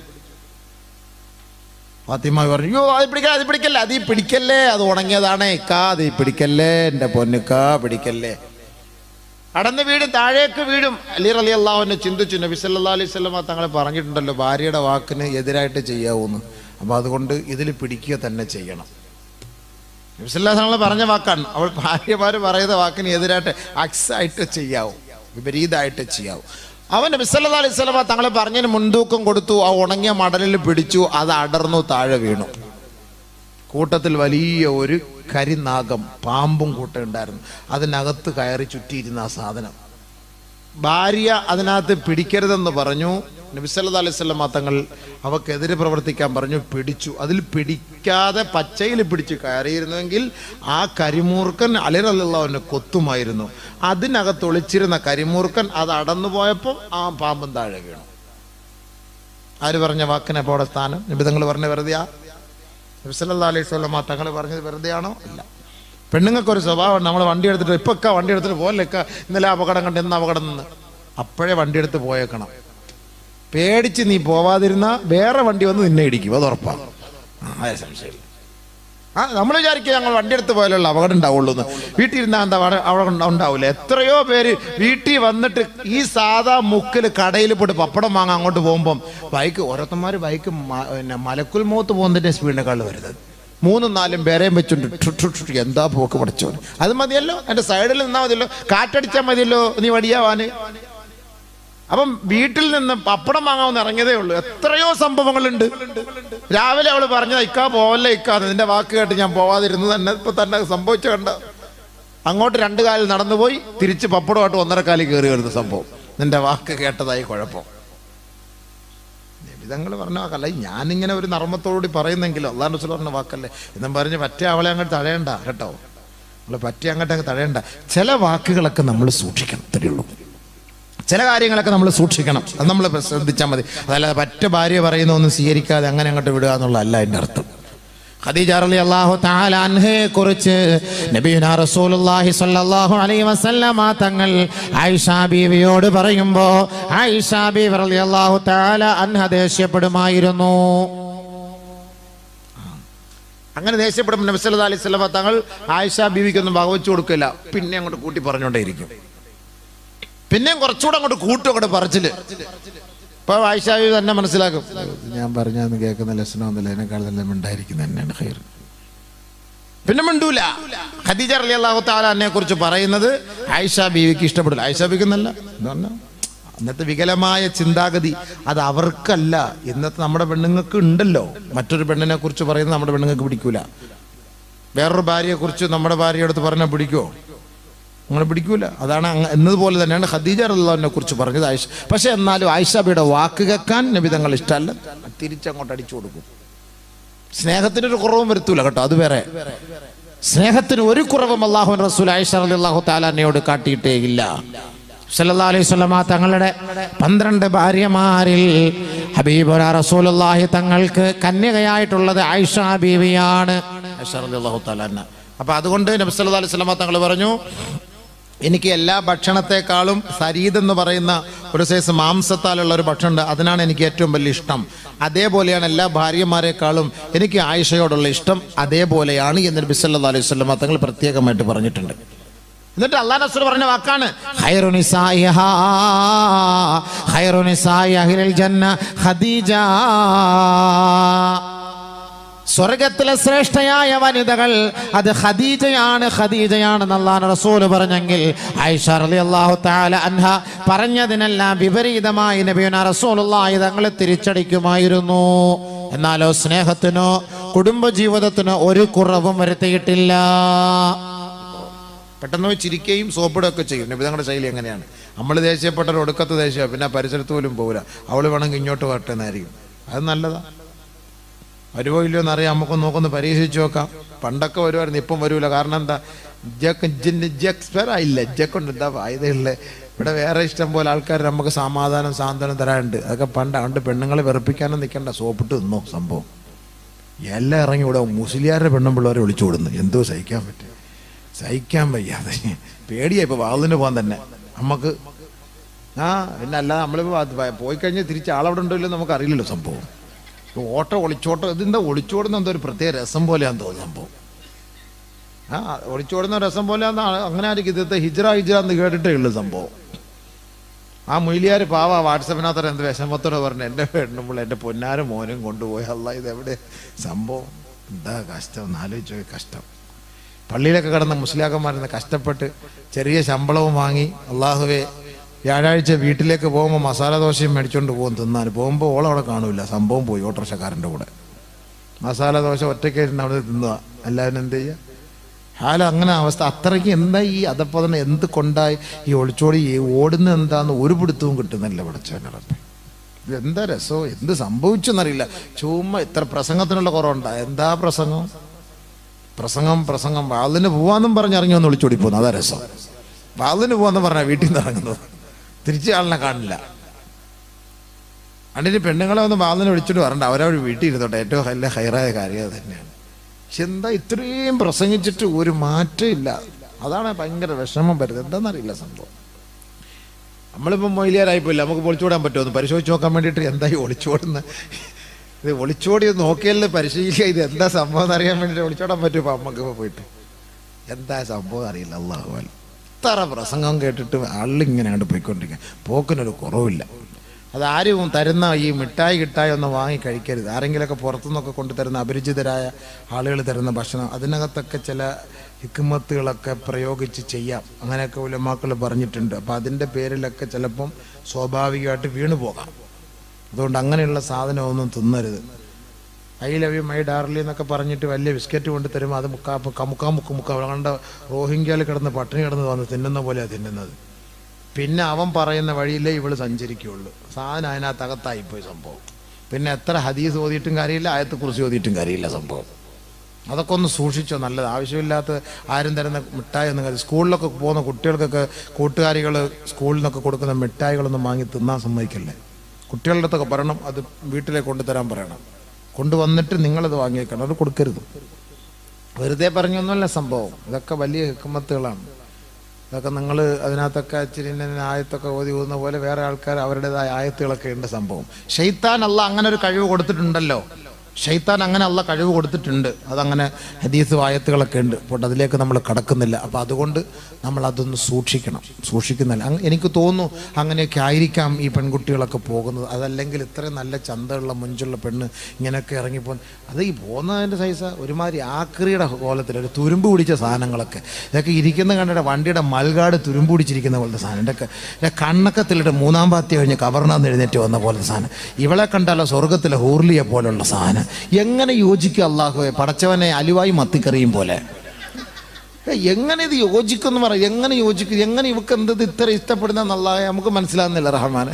ഫാത്തിമ പറഞ്ഞു അയ്യോ അത് പിടിക്കല്ല അത് പിടിക്കല്ല അത് ഈ പിടിക്കല്ലേ അത് ഉണങ്ങിയതാണേ ഇക്കാ അത് ഈ പിടിക്കല്ലേ എൻ്റെ പൊന്നുക്കാ പിടിക്കല്ലേ അടന്ന് വീടും താഴേക്ക് വീടും അലി അലി അള്ളാഹുവിനെ ചിന്തിച്ചു നബി സല്ലാ അലൈഹി സ്വലമ തങ്ങളെ പറഞ്ഞിട്ടുണ്ടല്ലോ ഭാര്യയുടെ വാക്കിന് എതിരായിട്ട് ചെയ്യാവൂന്ന് അപ്പോൾ അതുകൊണ്ട് ഇതിൽ പിടിക്കുക തന്നെ ചെയ്യണം നബി സല്ലാ തങ്ങൾ പറഞ്ഞ വാക്കാണ് അവൾ ഭാര്യമാർ പറയുന്ന വാക്കിന് എതിരായിട്ട് അക്സായിട്ട് ചെയ്യാവൂ വിപരീതമായിട്ട് ചെയ്യാവൂ അവൻ നബി സല്ലാ അലൈഹി സ്വലമ തങ്ങളെ പറഞ്ഞതിന് മുൻതൂക്കം കൊടുത്തു ആ ഉണങ്ങിയ മടലിൽ പിടിച്ചു അത് അടർന്നു താഴെ വീണു കൂട്ടത്തിൽ വലിയ ഒരു കരിനാഗം പാമ്പും കൂട്ടുണ്ടായിരുന്നു അതിനകത്ത് കയറി ചുറ്റിയിരുന്ന ആ സാധനം ഭാര്യ അതിനകത്ത് പിടിക്കരുതെന്ന് പറഞ്ഞു നബിസല്ലാ അലൈഹി സ്വലം തങ്ങൾ അവക്കെതിരെ പ്രവർത്തിക്കാൻ പറഞ്ഞു പിടിച്ചു അതിൽ പിടിക്കാതെ പച്ചയിൽ പിടിച്ച് കയറിയിരുന്നുവെങ്കിൽ ആ കരിമൂർക്കൻ അലിറല്ലാവിനെ കൊത്തുമായിരുന്നു അതിനകത്ത് ഒളിച്ചിരുന്ന കരിമൂർക്കൻ അത് അടന്നു പോയപ്പോൾ ആ പാമ്പും താഴെ വീണു ആര് പറഞ്ഞ വാക്കിനെ അപ്പോൾ അവിടെ സ്ഥാനം നിബിതങ്ങൾ പറഞ്ഞ വെറുതെയാ നബിസല്ലാ അലൈഹി സ്വലമ തങ്ങൾ പറഞ്ഞത് വെറുതെയാണോ അല്ല പെണ്ണുങ്ങൾക്ക് ഒരു സ്വഭാവം നമ്മൾ വണ്ടി എടുത്തിട്ട് ഇപ്പൊ ഒക്കെ വണ്ടി എടുത്തിട്ട് പോലൊക്കെ ഇന്നലെ അപകടം കണ്ട് ഇന്ന് അപകടം നിന്ന് അപ്പോഴേ വണ്ടി എടുത്ത് പോയേക്കണം പേടിച്ച് നീ പോവാതിരുന്ന വേറെ വണ്ടി വന്ന് നിന്നെ ഇടിക്കും അത് ഉറപ്പാണ് ആ അത് സംശയമില്ല ആ നമ്മൾ വിചാരിക്കുക ഞങ്ങൾ വണ്ടി എടുത്ത് പോയാലുള്ള അപകടം ഉണ്ടാവുള്ളൂ എന്ന് വീട്ടിൽ ഇരുന്നാൽ എന്താ അവിടെ അവിടെ ഉണ്ടാ- ഉണ്ടാവില്ല എത്രയോ പേര് വീട്ടിൽ വന്നിട്ട് ഈ സാധാ മുക്കിൽ കടയിൽ പോയിട്ട് പപ്പടം വാങ്ങാൻ അങ്ങോട്ട് പോകുമ്പം ബൈക്ക് ഓരോരുത്തന്മാർ ബൈക്ക് മ- പിന്നെ മലക്കുൽ മൂത്ത് പോകുന്നതിൻ്റെ സ്പീഡിനേക്കാൾ വരുന്നത് മൂന്നും നാലും പേരെയും വെച്ചുണ്ട് ഠു ഠു ഠു എന്താ പോക്ക് പഠിച്ചോ അത് മതിയല്ലോ എൻ്റെ സൈഡിൽ നിന്നാൽ മതിയല്ലോ കാറ്റടിച്ചാൽ മതിയല്ലോ നീ വടിയാവാന് അപ്പം വീട്ടിൽ നിന്ന് പപ്പടം വാങ്ങാമെന്ന് ഇറങ്ങിയതേ ഉള്ളൂ എത്രയോ സംഭവങ്ങളുണ്ട് രാവിലെ അവള് പറഞ്ഞത് ഇക്കാ പോവല്ലേ ഇക്കാ നിന്റെ വാക്ക് കേട്ട് ഞാൻ പോവാതിരുന്നു തന്നെ ഇപ്പൊ തന്നെ സംഭവിച്ച കണ്ട അങ്ങോട്ട് രണ്ടു കാലിൽ നടന്നുപോയി തിരിച്ച് പപ്പടമായിട്ട് ഒന്നര കാലിൽ കയറി വരുന്ന സംഭവം നിന്റെ വാക്ക് കേട്ടതായി കുഴപ്പം നിബിതങ്ങൾ പറഞ്ഞ വാക്കല്ല ഞാനിങ്ങനെ ഒരു നർമ്മത്തോടുകൂടി പറയുന്നെങ്കിലും അള്ളാഹ് റസൂൽ പറഞ്ഞ വാക്കല്ലേ എന്നും പറഞ്ഞ് പറ്റിയ അവളെ അങ്ങോട്ട് തഴയണ്ട കേട്ടോ അവളെ പറ്റിയ അങ്ങോട്ട് അങ്ങ് തഴയണ്ട ചില വാക്കുകളൊക്കെ നമ്മൾ സൂക്ഷിക്കണം ഇത്രയുള്ളൂ ചില കാര്യങ്ങളൊക്കെ നമ്മൾ സൂക്ഷിക്കണം അത് നമ്മൾ ശ്രദ്ധിച്ചാൽ മതി അതല്ലാതെ പറ്റ ഭാര്യ പറയുന്ന ഒന്നും സ്വീകരിക്കാതെ അങ്ങനെ അങ്ങോട്ട് വിടുക എന്നുള്ളതല്ല അതിൻ്റെ അർത്ഥം ഖദീജ റളി അള്ളാഹു തആല അൻഹയെ കുറിച്ച് നബിയുനാ റസൂലുള്ളാഹി സ്വല്ലല്ലാഹു അലൈഹി വസല്ലമ തങ്ങൾ ആയിഷ ബീവിയോട് പറയുമ്പോൾ ആയിഷ ബീവി റളിയല്ലാഹു തആല അൻഹ ദേഷ്യപ്പെടുമായിരുന്നു അങ്ങനെ ദേഷ്യപ്പെടുമ്പോൾ നബി സല്ലല്ലാഹു അലൈഹി വസല്ലമ തങ്ങൾ ആയിഷ ബീവിക്കൊന്നും വകവെച്ചു കൊടുക്കില്ല പിന്നെ അങ്ങോട്ട് കൂട്ടി പറഞ്ഞുകൊണ്ടേയിരിക്കും പിന്നെയും കുറച്ചുകൂടെ അങ്ങോട്ട് കൂട്ടും അങ്ങോട്ട് പറച്ചില് ഇപ്പൊ ആയിഷാബി തന്നെ മനസ്സിലാക്കും ഞാൻ പറഞ്ഞാന്ന് കേൾക്കുന്ന ലക്ഷണമൊന്നുമില്ല അതിനേക്കാൾ നല്ല മിണ്ടായിരിക്കുന്ന തന്നെയാണ് ഹൈർ പിന്നെ മിണ്ടൂല ഖദീജ അലി അള്ളാഹു താലാനെ കുറിച്ച് പറയുന്നത് ആയിഷ ബീവിക്ക് ഇഷ്ടപ്പെടില്ല ആയിഷ ബീവിക്ക് എന്നല്ല എന്ന് പറഞ്ഞാൽ അന്നത്തെ വികലമായ ചിന്താഗതി അത് അവർക്കല്ല ഇന്നത്തെ നമ്മുടെ പെണ്ണുങ്ങൾക്ക് ഉണ്ടല്ലോ മറ്റൊരു പെണ്ണിനെ കുറിച്ച് പറയുന്നത് നമ്മുടെ പെണ്ണുങ്ങൾക്ക് പിടിക്കൂല വേറൊരു ഭാര്യയെ കുറിച്ച് നമ്മുടെ ഭാര്യയുടെ അടുത്ത് പറഞ്ഞാൽ പിടിക്കുമോ അങ്ങനെ പിടിക്കൂല അതാണ് അങ്ങ എന്നതുപോലെ തന്നെയാണ് ഖദീജ റല്ലാവിനെ കുറിച്ച് പറഞ്ഞത് ആയിഷ പക്ഷെ എന്നാലും ആയിഷാബിയുടെ വാക്ക് കേൾക്കാൻ നബിതങ്ങൾ ഇഷ്ടമല്ല തിരിച്ചങ്ങോട്ട് അടിച്ചു കൊടുക്കും സ്നേഹത്തിനൊരു കുറവും വരുത്തൂല കേട്ടോ അത് വേറെ സ്നേഹത്തിന് ഒരു കുറവും അള്ളാഹു റസൂൽ ആയിഷ അള്ളാഹു താലാനയോട് കാട്ടിയിട്ടേ ഇല്ല സല്ലല്ലാഹു അലൈഹി വസല്ലമ തങ്ങളുടെ പന്ത്രണ്ട് ഭാര്യമാരിൽ ഹബീബുര റസൂലുള്ളാഹി തങ്ങൾക്ക് കന്യകയായിട്ടുള്ളത് ആയിഷ ബീവിയാണ് ആയിഷ റളിയല്ലാഹു തആല അപ്പൊ അതുകൊണ്ട് നബി സല്ലല്ലാഹു അലൈഹി വസല്ലമ തങ്ങൾ പറഞ്ഞു എനിക്ക് എല്ലാ ഭക്ഷണത്തെക്കാളും സരീദ് എന്ന് പറയുന്ന ഒരു സൈസ് മാംസത്താലുള്ള ഒരു ഭക്ഷണമുണ്ട് അതിനാണ് എനിക്ക് ഏറ്റവും വലിയ ഇഷ്ടം അതേപോലെയാണ് എല്ലാ ഭാര്യമാരെക്കാളും എനിക്ക് ആയിഷയോടുള്ള ഇഷ്ടം അതേപോലെയാണ് എന്ന് നബി സല്ലല്ലാഹു അലൈഹി വസല്ലമ തങ്ങൾ പ്രത്യേകമായിട്ട് പറഞ്ഞിട്ടുണ്ട് എന്നിട്ട് അള്ളാഹ് റസൂൽ പറഞ്ഞ വാക്കാണ് ഖൈറു നിസായിഹാ ഖൈറു നിസായി അഹ്ലിൽ ജന്ന ഖദീജ സ്വർഗത്തിലെ ശ്രേഷ്ഠയായ വനിതകൾ അത് ഖദീജയാണ് ഖദീജയാണ് അള്ളാഹ് റസൂല് പറഞ്ഞെങ്കിൽ ഐഷ റളിയല്ലാഹു തആല അൻഹ പറഞ്ഞതിനെല്ലാം വിപരീതമായി നബിയുന റസൂലുള്ളാഹി തങ്ങളെ തിരിച്ചടിക്കുമായിരുന്നു എന്നാലോ സ്നേഹത്തിനോ കുടുംബജീവിതത്തിനോ ഒരു കുറവും വരുത്തിയിട്ടില്ല പെട്ടെന്ന് പോയി ചിരിക്കുകയും സോപ്പിടുകയൊക്കെ ചെയ്യും നബി തങ്ങളുടെ ശൈലി എങ്ങനെയാണ് നമ്മൾ ദേഷ്യപ്പെട്ട ഒരു ഒടുക്കത്തെ ദേഷ്യം പിന്നെ ആ പരിസരത്ത് പോലും പോകില്ല അവൾ വേണമെങ്കിൽ ഇങ്ങോട്ട് വരട്ടെ എന്നായിരിക്കും അത് നല്ലതാ വരുമോ ഇല്ലയോ എന്നറിയാം നമുക്കൊന്ന് നോക്കൊന്ന് പരീക്ഷിച്ച് നോക്കാം പണ്ടൊക്കെ വരുമായിരുന്നു ഇപ്പം വരൂല കാരണം എന്താ എക്സ്പയർ ആയില്ല ജക്കൊണ്ട് എന്താ ഫായതയുള്ള ഇവിടെ വേറെ ഇഷ്ടം പോലെ ആൾക്കാർ നമുക്ക് സമാധാനം സാന്ത്വനം തരാനുണ്ട് അതൊക്കെ പണ്ട് അതുകൊണ്ട് പെണ്ണുങ്ങളെ വെറുപ്പിക്കാനും നിൽക്കണ്ട സോപ്പിട്ട് നിന്നോ സംഭവം എല്ലാം ഇറങ്ങി ഇവിടെ മുസ്ലിയാരുടെ പെണ്ണും പിള്ളേരെ വിളിച്ചു വിടുന്നു എന്തോ സഹിക്കാൻ പറ്റും സഹിക്കാൻ വയ്യാതെ പേടിയായി ഇപ്പോൾ വാതിന് പോകാൻ തന്നെ നമുക്ക് ആ പിന്നെ അല്ലാതെ നമ്മളിപ്പോൾ പോയി കഴിഞ്ഞാൽ തിരിച്ച് ആളവിടെ ഉണ്ടോ ഇല്ലയോ നമുക്ക് അറിയില്ലല്ലോ സംഭവം ഇപ്പൊ ഓട്ടോ ഒളിച്ചോട്ടോ ഇതെന്താ ഒളിച്ചോടുന്ന എന്തോ ഒരു പ്രത്യേക രസം പോലെയാന്ന് തോന്നുന്നു സംഭവം ആ ഒളിച്ചോടുന്ന രസം പോലെയാന്ന് ആ- അങ്ങനെ ആയിരിക്കും ഇതത്തെ ഹിജ്റ ഹിജ്റ എന്ന് കേട്ടിട്ടേ ഉള്ളൂ സംഭവം ആ മൊയിലിയാർ പാവ വാട്സപ്പിനകത്ത് എന്ത് വിഷമത്തോടെ പറഞ്ഞു എൻ്റെ പെണ്ണുമ്പോൾ എൻ്റെ പൊന്നാരും മോനും കൊണ്ടുപോയി അല്ല ഇതെവിടെ സംഭവം എന്താ കഷ്ടം ഒന്ന് ആലോചിച്ച് നോക്ക് കഷ്ടം പള്ളിയിലൊക്കെ കിടന്ന മുസ്ലിയാക്കന്മാരുന്ന് കഷ്ടപ്പെട്ട് ചെറിയ ശമ്പളവും വാങ്ങി അള്ളാഹുവെ വ്യാഴാഴ്ച വീട്ടിലേക്ക് പോകുമ്പോൾ മസാല ദോശയും മേടിച്ചുകൊണ്ട് പോകും തിന്നാൻ പോകുമ്പോൾ ഓളവിടെ കാണൂല സംഭവം പോയി ഓട്ടോറിക്ഷക്കാരൻ്റെ കൂടെ മസാല ദോശ ഒറ്റയ്ക്ക് ഇരുന്ന് അവിടെ തിന്നുക എല്ലാവരും എന്ത് ചെയ്യുക ഹാല അങ്ങനെ അവസ്ഥ അത്രയ്ക്ക് എന്താ ഈ അതപ്പതന എന്ത് കൊണ്ടായി ഈ ഒളിച്ചോടി ഈ ഓടുന്ന എന്താന്ന് ഒരു പിടുത്തവും കിട്ടുന്നില്ല പഠിച്ചവനറപ്പ് എന്താ രസോ എന്ത് സംഭവിച്ചെന്നറിയില്ല ചുമ്മാ ഇത്ര പ്രസംഗത്തിനുള്ള കുറവുണ്ടാ എന്താ പ്രസംഗം പ്രസംഗം പ്രസംഗം വാതിന് പോവാന്നും പറഞ്ഞ് ഇറങ്ങി ഒന്ന് ഒളിച്ചോടി പോകുന്നു അതാ രസം വാതിന് പോവാന്ന് പറഞ്ഞാൽ വീട്ടിൽ നിന്ന് ഇറങ്ങുന്നത് തിരിച്ച് ആളിനെ കാണില്ല അണ്ടിന് പെണ്ണുങ്ങളെ ഒന്ന് വാതിനെ വിളിച്ചിട്ട് വരണ്ട അവരവർ വീട്ടിൽ ഇരുന്നോട്ടെ ഏറ്റവും വലിയ ഹൈറായ കാര്യം അത് തന്നെയാണ് പക്ഷെ എന്താ ഇത്രയും പ്രസംഗിച്ചിട്ട് ഒരു മാറ്റം ഇല്ല അതാണ് ഭയങ്കര വിഷമം വരുന്നത് എന്താണെന്നറിയില്ല സംഭവം നമ്മളിപ്പം മൊയിലിയാരായിപ്പോയില്ല നമുക്ക് ഒളിച്ചോടാൻ പറ്റുമോ ഒന്ന് പരിശോധിച്ച് നോക്കാൻ വേണ്ടിയിട്ട് എന്തായി ഒളിച്ചോടുന്ന ഇത് ഒളിച്ചോടി ഒന്ന് നോക്കിയല്ലേ പരിശീലിക്കുക ഇത് എന്താ സംഭവം എന്ന് അറിയാൻ വേണ്ടിയിട്ട് ഒളിച്ചോടാൻ പറ്റുമോ നമുക്ക് ഇപ്പോൾ പോയിട്ട് എന്താ സംഭവം അറിയില്ല അള്ളാഹു അല്ല ഇത്ര പ്രസംഗം കേട്ടിട്ട് ആളിങ്ങനെ അങ്ങോട്ട് പോയിക്കൊണ്ടിരിക്കുക പോക്കിനൊരു കുറവില്ല അതാരും തരുന്ന ഈ മിഠായി കിട്ടായി ഒന്നും വാങ്ങി കഴിക്കരുത് ആരെങ്കിലുമൊക്കെ പുറത്തുനിന്നൊക്കെ കൊണ്ടുതരുന്ന അപരിചിതരായ ആളുകൾ തരുന്ന ഭക്ഷണം അതിനകത്തൊക്കെ ചില ഹിക്കുമത്തുകളൊക്കെ പ്രയോഗിച്ച് ചെയ്യാം അങ്ങനെയൊക്കെ ഉലമാക്കൾ പറഞ്ഞിട്ടുണ്ട് അപ്പം അതിൻ്റെ പേരിലൊക്കെ ചിലപ്പം സ്വാഭാവികമായിട്ട് വീണു പോകാം അതുകൊണ്ട് അങ്ങനെയുള്ള സാധനമൊന്നും തിന്നരുത് I love you my darling എന്നൊക്കെ പറഞ്ഞിട്ട് വലിയ ബിസ്ക്കറ്റ് കൊണ്ട് തരുമ്പോൾ അത് മുക്കാ കമുക്കാ മുക്ക് മുക്ക കണ്ട റോഹിംഗ്യയിൽ കിടന്ന് പട്ടിണി കിടന്ന് വന്ന് തിന്നുന്ന പോലെയാണ് തിന്നുന്നത് പിന്നെ അവൻ പറയുന്ന വഴിയിലേ ഇവള് സഞ്ചരിക്കുകയുള്ളൂ സാധനം അതിനകത്ത് അകത്തായിപ്പോയി സംഭവം പിന്നെ എത്ര ഹദീസ് ഓതിയിട്ടും കാര്യമില്ല ആയത്തെ കുറിച്ച് ഓതിയിട്ടും കാര്യമില്ല സംഭവം അതൊക്കെ ഒന്ന് സൂക്ഷിച്ചോ നല്ലത് ആവശ്യമില്ലാത്ത ആരും തരുന്ന മിഠായി ഒന്നും കാര്യം സ്കൂളിലൊക്കെ പോകുന്ന കുട്ടികൾക്കൊക്കെ കൂട്ടുകാരികൾ സ്കൂളിൽ നിന്നൊക്കെ കൊടുക്കുന്ന മിഠായികളൊന്നും വാങ്ങി തിന്നാൻ സമ്മതിക്കല്ലേ കുട്ടികളുടെ അടുത്തൊക്കെ പറയണം അത് വീട്ടിലേക്ക് കൊണ്ടുതരാൻ പറയണം കൊണ്ടുവന്നിട്ട് നിങ്ങളത് വാങ്ങിയേക്കണം അത് കൊടുക്കരുത് വെറുതെ പറഞ്ഞൊന്നുമല്ല സംഭവം ഇതൊക്കെ വലിയ ഹിക്കുമത്തുകളാണ് ഇതൊക്കെ നിങ്ങൾ അതിനകത്തൊക്കെ ഇച്ചിരി ഇന്ന ഇന്ന ആയത്തൊക്കെ ഓതി ഊതുന്ന പോലെ വേറെ ആൾക്കാർ അവരുടേതായ ആയത്തുകളൊക്കെ ഉണ്ട് സംഭവം ഷെയ്ത്താൻ അല്ല അങ്ങനെ ഒരു കഴിവ് കൊടുത്തിട്ടുണ്ടല്ലോ ഷെയ്ത്താൻ അങ്ങനെ അല്ല കഴിവ് കൊടുത്തിട്ടുണ്ട് അതങ്ങനെ ഹദീസ് ആയത്തുകളൊക്കെ ഉണ്ട് അപ്പോൾ അതിലേക്ക് നമ്മൾ കടക്കുന്നില്ല അപ്പോൾ അതുകൊണ്ട് നമ്മൾ അതൊന്ന് സൂക്ഷിക്കണം സൂക്ഷിക്കുന്നില്ല അങ്ങ് എനിക്ക് തോന്നുന്നു അങ്ങനെയൊക്കെ ആയിരിക്കാം ഈ പെൺകുട്ടികളൊക്കെ പോകുന്നത് അതല്ലെങ്കിൽ ഇത്രയും നല്ല ചന്തമുള്ള മുഞ്ചുള്ള പെണ്ണ് ഇങ്ങനെയൊക്കെ ഇറങ്ങിപ്പോകും അത് ഈ പോകുന്നതിൻ്റെ സൈസ് ഒരുമാതിരി ആക്രിയുടെ കോലത്തിൽ ഒരു തുരുമ്പ് പിടിച്ച സാധനങ്ങളൊക്കെ ഇതൊക്കെ ഇരിക്കുന്ന കണ്ടിട്ട് വണ്ടിയുടെ മൽകാട് തുരുമ്പ് പിടിച്ചിരിക്കുന്ന പോലത്തെ സാധനം ഇതൊക്കെ ഇതൊക്കെ കണ്ണൊക്കെ തെളിട്ട് മൂന്നാം പാത്തി കഴിഞ്ഞ് കവർന്നാന്ന് എഴുന്നേറ്റ് വന്ന പോലത്തെ സാധനം ഇവളെ കണ്ടാലോ സ്വർഗത്തിലെ ഹൂർലിയെ പോലുള്ള സാധനം എങ്ങനെ യോജിക്കും അള്ളാഹുവെ പടച്ചവനെ അലുവായി മത്തിക്കറിയും പോലെ ഏയ് എങ്ങനെ ഇത് യോജിക്കും എന്ന് പറയും എങ്ങനെ യോജിക്കും എങ്ങനെ ഇവക്ക് എന്തത് ഇത്ര ഇഷ്ടപ്പെടുന്ന നല്ലതായ നമുക്ക് മനസ്സിലാകുന്നില്ല റഹ്മാനെ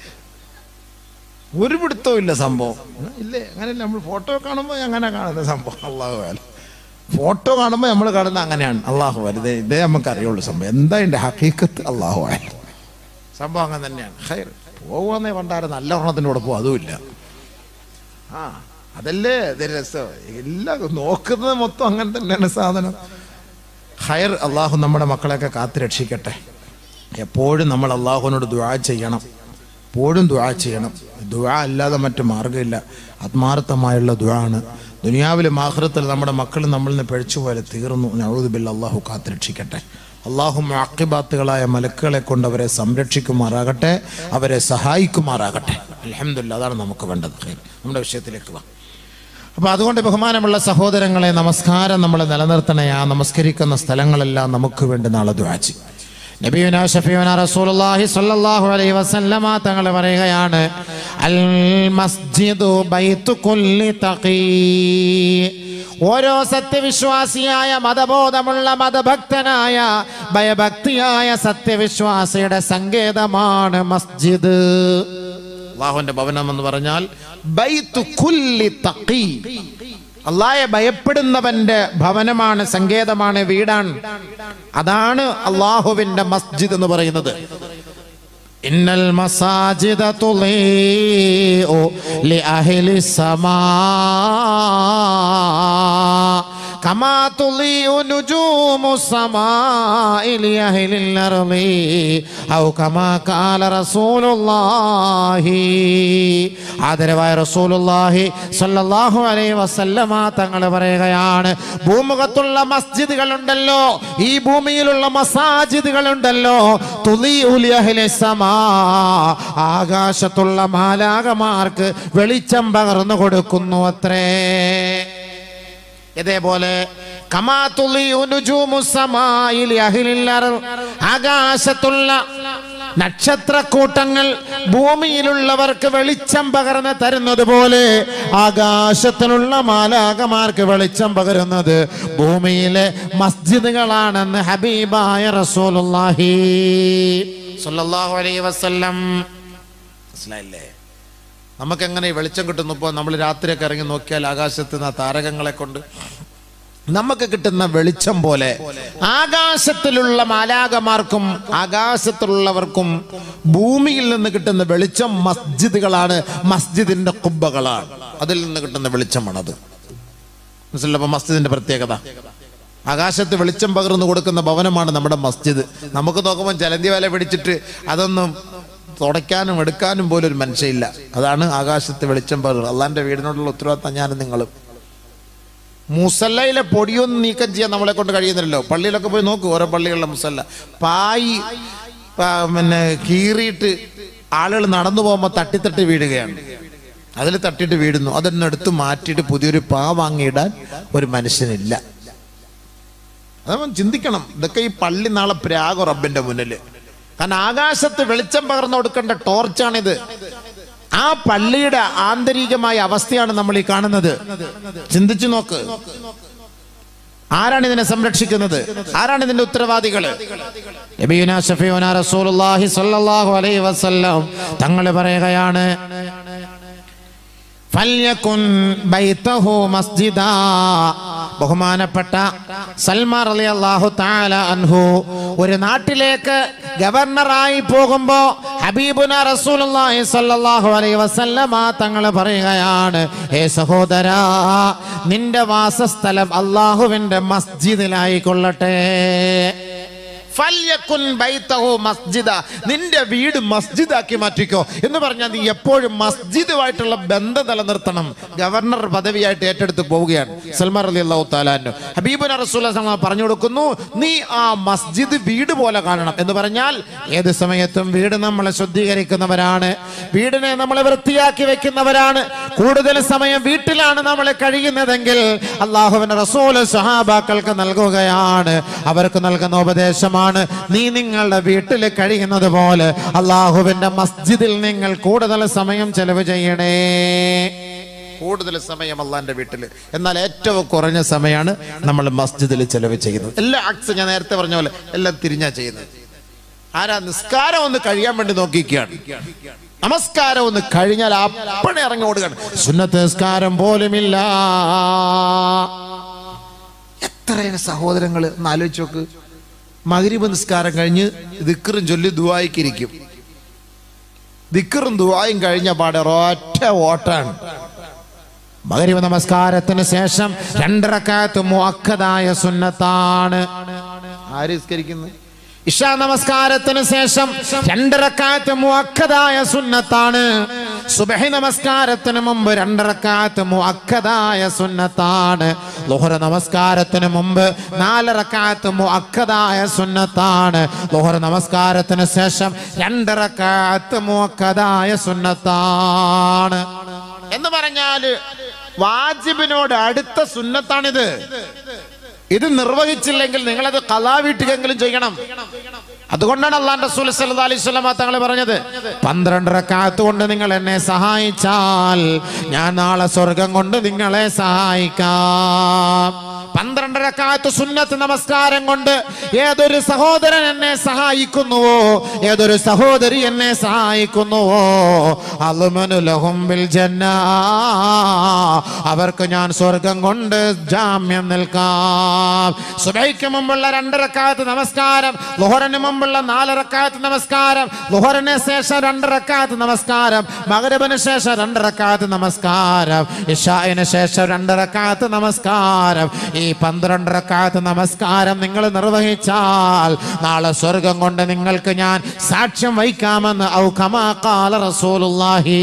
ഒരു പിടുത്തവും ഇല്ല സംഭവം ഇല്ലേ അങ്ങനെയല്ല നമ്മൾ ഫോട്ടോ കാണുമ്പോൾ അങ്ങനെ കാണുന്ന സംഭവം അള്ളാഹു അല്ല ഫോട്ടോ കാണുമ്പോൾ നമ്മൾ കാണുന്ന അങ്ങനെയാണ് അള്ളാഹു അല്ല ഇതേ നമുക്ക് അറിയുള്ളൂ സംഭവം എന്താ എൻ്റെ ഹക്കീക്കത്ത് അള്ളാഹു അല്ല സംഭവം അങ്ങനെ തന്നെയാണ് ഹൈർ പോകുന്നേ പണ്ടാരം നല്ല ഒരെണ്ണത്തിൻ്റെ കൂടെ പോകും അതുമില്ല ആ അതല്ലേ ഇത് രസം എല്ലാം നോക്കുന്നത് മൊത്തം അങ്ങനെ തന്നെയാണ് സാധനം ഹയർ അള്ളാഹു നമ്മുടെ മക്കളെയൊക്കെ കാത്തു രക്ഷിക്കട്ടെ എപ്പോഴും നമ്മൾ അള്ളാഹുവിനോട് ദുആ ചെയ്യണം എപ്പോഴും ദുആ ചെയ്യണം ദുആ അല്ലാതെ മറ്റു മാർഗ്ഗമില്ല ആത്മാർത്ഥമായുള്ള ദുആ ആണ് ദുനിയാവിലും ആഹ്റത്തിൽ നമ്മുടെ മക്കൾ നമ്മളിൽ നിന്ന് പിഴച്ചുപോലെ തീർന്നു നഴുതുബില്ല അള്ളാഹു കാത്തു രക്ഷിക്കട്ടെ അള്ളാഹു അക്കിബാത്തുകളായ മലക്കുകളെ കൊണ്ട് അവരെ സംരക്ഷിക്കുമാറാകട്ടെ അവരെ സഹായിക്കുമാറാകട്ടെ അലഹമില്ല അതാണ് നമുക്ക് വേണ്ടത് ഖൈർ. നമ്മുടെ വിഷയത്തിലേക്ക് വാ അപ്പൊ അതുകൊണ്ട് ബഹുമാനമുള്ള സഹോദരങ്ങളെ നമസ്കാരം നമ്മൾ നിലനിർത്തണേ ആ നമസ്കരിക്കുന്ന സ്ഥലങ്ങളെല്ലാം നമുക്ക് വേണ്ടി നാളെ ദ്വാചി നബിയുന ഷഫിയുന റസൂലുള്ളാഹി സ്വല്ലല്ലാഹു അലൈഹി വസല്ലമ തങ്ങൾ പറയുകയാണ് അൽ മസ്ജിദു ബൈത്തു കുല്ലി തഖീ ഓരോ സത്യവിശ്വാസിയായ മതബോധമുള്ള മതഭക്തനായ ഭയഭക്തിയായ സത്യവിശ്വാസിയുടെ സങ്കേതമാണ് മസ്ജിദ് അള്ളാഹുവിന്റെ ഭവനം എന്ന് പറഞ്ഞാൽ ബൈത്തു കുല്ലി തഖീ അള്ളാഹെ ഭയപ്പെടുന്നവന്റെ ഭവനമാണ് സങ്കേതമാണ് വീടാണ് അതാണ് അള്ളാഹുവിന്റെ മസ്ജിദ് എന്ന് പറയുന്നത് ഇന്നൽ മസാജിദ തുളീഉ ലിഅഹ്ലി സമാ കമാ തുളീഉ നുജൂമു സമാഇ ലിഅഹ്ലിൽ അർളി ഔ കമാ ഖാല റസൂലുള്ളാഹി ആദരവായ റസൂലുള്ളാഹി സ്വല്ലല്ലാഹു അലൈഹി വസല്ലമ തങ്ങൾ പറയുകയാണ് ഭൂമുഖത്തുള്ള മസ്ജിദുകൾ ഉണ്ടല്ലോ ഈ ഭൂമിയിലുള്ള മസാജിദുകൾ ഉണ്ടല്ലോ തുളീഉ ലിഅഹ്ലി സമാ ആകാശത്തുള്ള മാലാകമാർക്ക് വെളിച്ചം പകർന്നു കൊടുക്കുന്നു അത്രേ ഇതേപോലെ കമാ തുളിഉ നുജൂമു സമാഇ അഹ്ലിൽ അർള്. ആകാശത്തുള്ള നക്ഷത്രക്കൂട്ടങ്ങൾ ഭൂമിയിലുള്ളവർക്ക് വെളിച്ചം പകർന്ന് തരുന്നത് പോലെ ആകാശത്തിലുള്ള മാലാകമാർക്ക് വെളിച്ചം പകരുന്നത് ഭൂമിയിലെ മസ്ജിദുകളാണെന്ന് ഹബീബായ റസൂലുള്ളാഹി സ്വല്ലല്ലാഹു അലൈഹി വസല്ലം മനസ്സിലായില്ലേ നമുക്ക് എങ്ങനെ ഈ വെളിച്ചം കിട്ടുന്നു ഇപ്പോൾ നമ്മൾ രാത്രിയൊക്കെ ഇറങ്ങി നോക്കിയാൽ ആകാശത്ത് നിന്ന് ആ താരകങ്ങളെ കൊണ്ട് നമുക്ക് കിട്ടുന്ന വെളിച്ചം പോലെ ആകാശത്തിലുള്ള മാലാകമാർക്കും ആകാശത്തിലുള്ളവർക്കും ഭൂമിയിൽ നിന്ന് കിട്ടുന്ന വെളിച്ചം മസ്ജിദുകളാണ് മസ്ജിദിന്റെ കുബ്ബകളാണ് അതിൽ നിന്ന് കിട്ടുന്ന വെളിച്ചമാണത് മനസ്സിലപ്പോ മസ്ജിദിന്റെ പ്രത്യേകത ആകാശത്ത് വെളിച്ചം പകർന്നു കൊടുക്കുന്ന ഭവനമാണ് നമ്മുടെ മസ്ജിദ് നമുക്ക് നോക്കുമ്പോൾ ജലന്തി വല പിടിച്ചിട്ട് അതൊന്നും തുടയ്ക്കാനും എടുക്കാനും പോലും ഒരു മനുഷ്യയില്ല അതാണ് ആകാശത്ത് വെളിച്ചം പകർന്നത് അള്ളാന്റെ വീടിനോടുള്ള ഉത്തരവാദിത്തം ഞാനും നിങ്ങളും മുസല്ലയിലെ പൊടിയൊന്നും നീക്കം ചെയ്യാൻ നമ്മളെ കൊണ്ട് കഴിയുന്നില്ലല്ലോ പള്ളിയിലൊക്കെ പോയി നോക്കൂ ഓരോ പള്ളികളിലെ മുസല്ല പായി ആ, പിന്നെ കീറിയിട്ട് ആളുകൾ നടന്നു പോകുമ്പോൾ തട്ടിത്തട്ടി വീഴുകയാണ് അതിൽ തട്ടിയിട്ട് വീഴുന്നു അതൊന്നും എടുത്ത് മാറ്റിയിട്ട് പുതിയൊരു പാ വാങ്ങിയിടാൻ ഒരു മനുഷ്യനില്ല അതവൻ ചിന്തിക്കണം ഇതൊക്കെ ഈ പള്ളി നാളെ പ്രാഗോ റബ്ബിന്റെ മുന്നിൽ കാരണം ആകാശത്ത് വെളിച്ചം പകർന്നു കൊടുക്കേണ്ട ടോർച്ചാണിത് ആ പള്ളിയുടെ ആന്തരികമായ അവസ്ഥയാണ് നമ്മൾ ഈ കാണുന്നത് ചിന്തിച്ചു നോക്ക് ആരാണ് ഇതിനെ സംരക്ഷിക്കുന്നത് ആരാണ് ഇതിന്റെ ഉത്തരവാദികള് നബിയുനാ ഷഫീഉനാ റസൂലുള്ളാഹി സ്വല്ലല്ലാഹു അലൈഹി വസല്ലം തങ്ങൾ പറയുകയാണ് ഫല്യകുൻ ബൈതഹു മസ്ജിദാ ബഹുമാനപ്പെട്ട സൽമാൻ റളിയല്ലാഹു തആല അൻഹു ഒരു നാട്ടിലേക്ക് ഗവർണറായി പോകുമ്പോ ഹബീബുന റസൂലുള്ളാഹി സ്വല്ലല്ലാഹു അലൈഹി വസല്ലമ തങ്ങൾ പറയുകയാണ് ഹേ സഹോദരാ നിന്റെ വാസസ്ഥലം അള്ളാഹുവിന്റെ മസ്ജിദിലായി കൊള്ളട്ടെ ഫല്യകുൻ ബൈതഹു മസ്ജിദ നിന്റെ വീട് മസ്ജിദാക്കി മാറ്റിക്കോ എന്ന് പറഞ്ഞാൽ നീ എപ്പോഴും മസ്ജിദുമായിട്ടുള്ള ബന്ധം നിലനിർത്തണം ഗവർണർ പദവിയായിട്ട് ഏറ്റെടുത്ത് പോവുകയാണ് സൽമാൻ അലി അള്ളാഹു താലാനു ഹബീബുന റസൂൽ പറഞ്ഞു കൊടുക്കുന്നു നീ ആ മസ്ജിദ് വീട് പോലെ കാണണം എന്ന് പറഞ്ഞാൽ ഏത് സമയത്തും വീട് നമ്മളെ ശുദ്ധീകരിക്കുന്നവരാണ് വീടിനെ നമ്മളെ വൃത്തിയാക്കി വെക്കുന്നവരാണ് കൂടുതൽ സമയം വീട്ടിലാണ് നമ്മൾ കഴിയുന്നതെങ്കിൽ അള്ളാഹുവിന്റെ റസൂല് സഹാബാക്കൾക്ക് നൽകുകയാണ് അവർക്ക് നൽകുന്ന ഉപദേശമാണ് നീ നിങ്ങളുടെ വീട്ടിൽ കഴിയുന്നത് പോലെ അള്ളാഹുവിന്റെ മസ്ജിദിൽ നിങ്ങൾ കൂടുതൽ സമയം ചെലവ് ചെയ്യണേ കൂടുതൽ സമയം അള്ളാന്റെ വീട്ടിൽ എന്നാൽ ഏറ്റവും കുറഞ്ഞ സമയമാണ് നമ്മൾ മസ്ജിദിൽ ചെലവ് ചെയ്യുന്നത് എല്ലാ ആക്സ് ഞാൻ നേരത്തെ പറഞ്ഞ പോലെ എല്ലാം തിരിഞ്ഞാ ചെയ്യുന്നത് ആരാ നിസ്കാരം ഒന്ന് കഴിയാൻ വേണ്ടി നോക്കിക്കുകയാണ് നമസ്കാരം ഒന്ന് കഴിഞ്ഞാൽ അപ്പണെ ഇറങ്ങി ഓടുകയാണ് സുന്നത്ത് നിസ്കാരം പോലുമില്ല എത്രയാണ് സഹോദരങ്ങൾ ഒന്ന് ആലോചിച്ച് നോക്ക് മകരിബ് നിസ്കാരം കഴിഞ്ഞ് ദിക്കറും ചൊല്ലി ദുവായിക്കിരിക്കും ദിക്കറും ദുവായും കഴിഞ്ഞ പാടെ ഒറ്റ ഓട്ടാണ് മകരിബ് നമസ്കാരത്തിന് ശേഷം രണ്ടരക്കാലത്ത് മുഅക്കദായ സുന്നത്താണ് ആര് നിസ്കരിക്കുന്നത് ഇഷാ നമസ്കാരത്തിന് ശേഷം രണ്ടരക്കാലത്ത് മുഅക്കദായ സുന്നത്താണ് സുബഹി നമസ്കാരത്തിന് മുമ്പ് രണ്ടരക്കാലത്ത് മുഅക്കദായ സുന്നത്താണ് ലുഹറ നമസ്കാരത്തിന് മുമ്പ് നാലരക്കാലത്ത് മുഅക്കദായ സുന്നത്താണ് ലുഹറ നമസ്കാരത്തിന് ശേഷം രണ്ടരക്കാലത്ത് മുഅക്കദായ സുന്നത്താണ് എന്ന് പറഞ്ഞാല് വാജിബിനോട് അടുത്ത സുന്നത്താണിത് ഇത് നിർവഹിച്ചില്ലെങ്കിൽ നിങ്ങളത് കലാവീട്ടുകെങ്കിലും ചെയ്യണം അതുകൊണ്ടാണ് അള്ളാൻ റസൂൽ സല്ലല്ലാഹു അലൈഹി വസല്ലമ തങ്ങൾ പറഞ്ഞത് പന്ത്രണ്ട് റക്അത്ത് കൊണ്ട് നിങ്ങൾ എന്നെ സഹായിച്ചാൽ ഞാൻ നാളെ സ്വർഗം കൊണ്ട് നിങ്ങളെ സഹായിക്കാം പന്ത്രണ്ട് റക്അത്ത് സുന്നത്ത് നമസ്കാരം കൊണ്ട് ഏതൊരു സഹോദരൻ എന്നെ സഹായിക്കുന്നുവോ ഏതൊരു സഹോദരി എന്നെ സഹായിക്കുന്നുവോ അലുമനു ലഹും ബിൽ ജന്നാ അവർക്ക് ഞാൻ സ്വർഗം കൊണ്ട് ജാമ്യം നിൽക്കാം സുബൈക്ക് മുമ്പുള്ള രണ്ടരക്കാലത്ത് നമസ്കാരം ലുഹറിന് മുമ്പുള്ള നാലരക്കാലത്ത് നമസ്കാരം ലുഹറിന് ശേഷം രണ്ടരക്കാലത്ത് നമസ്കാരം മകരബിന് ശേഷം രണ്ടരക്കാലത്ത് നമസ്കാരം ഇഷായിന് ശേഷം രണ്ടരക്കാലത്ത് നമസ്കാരം ഈ പന്ത്രണ്ടരക്കാലത്ത് നമസ്കാരം നിങ്ങൾ നിർവഹിച്ചാൽ നാളെ സ്വർഗം കൊണ്ട് നിങ്ങൾക്ക് ഞാൻ സാക്ഷ്യം വഹിക്കാമെന്ന് ഔ കമാ ഖാല റസൂലുള്ളാഹി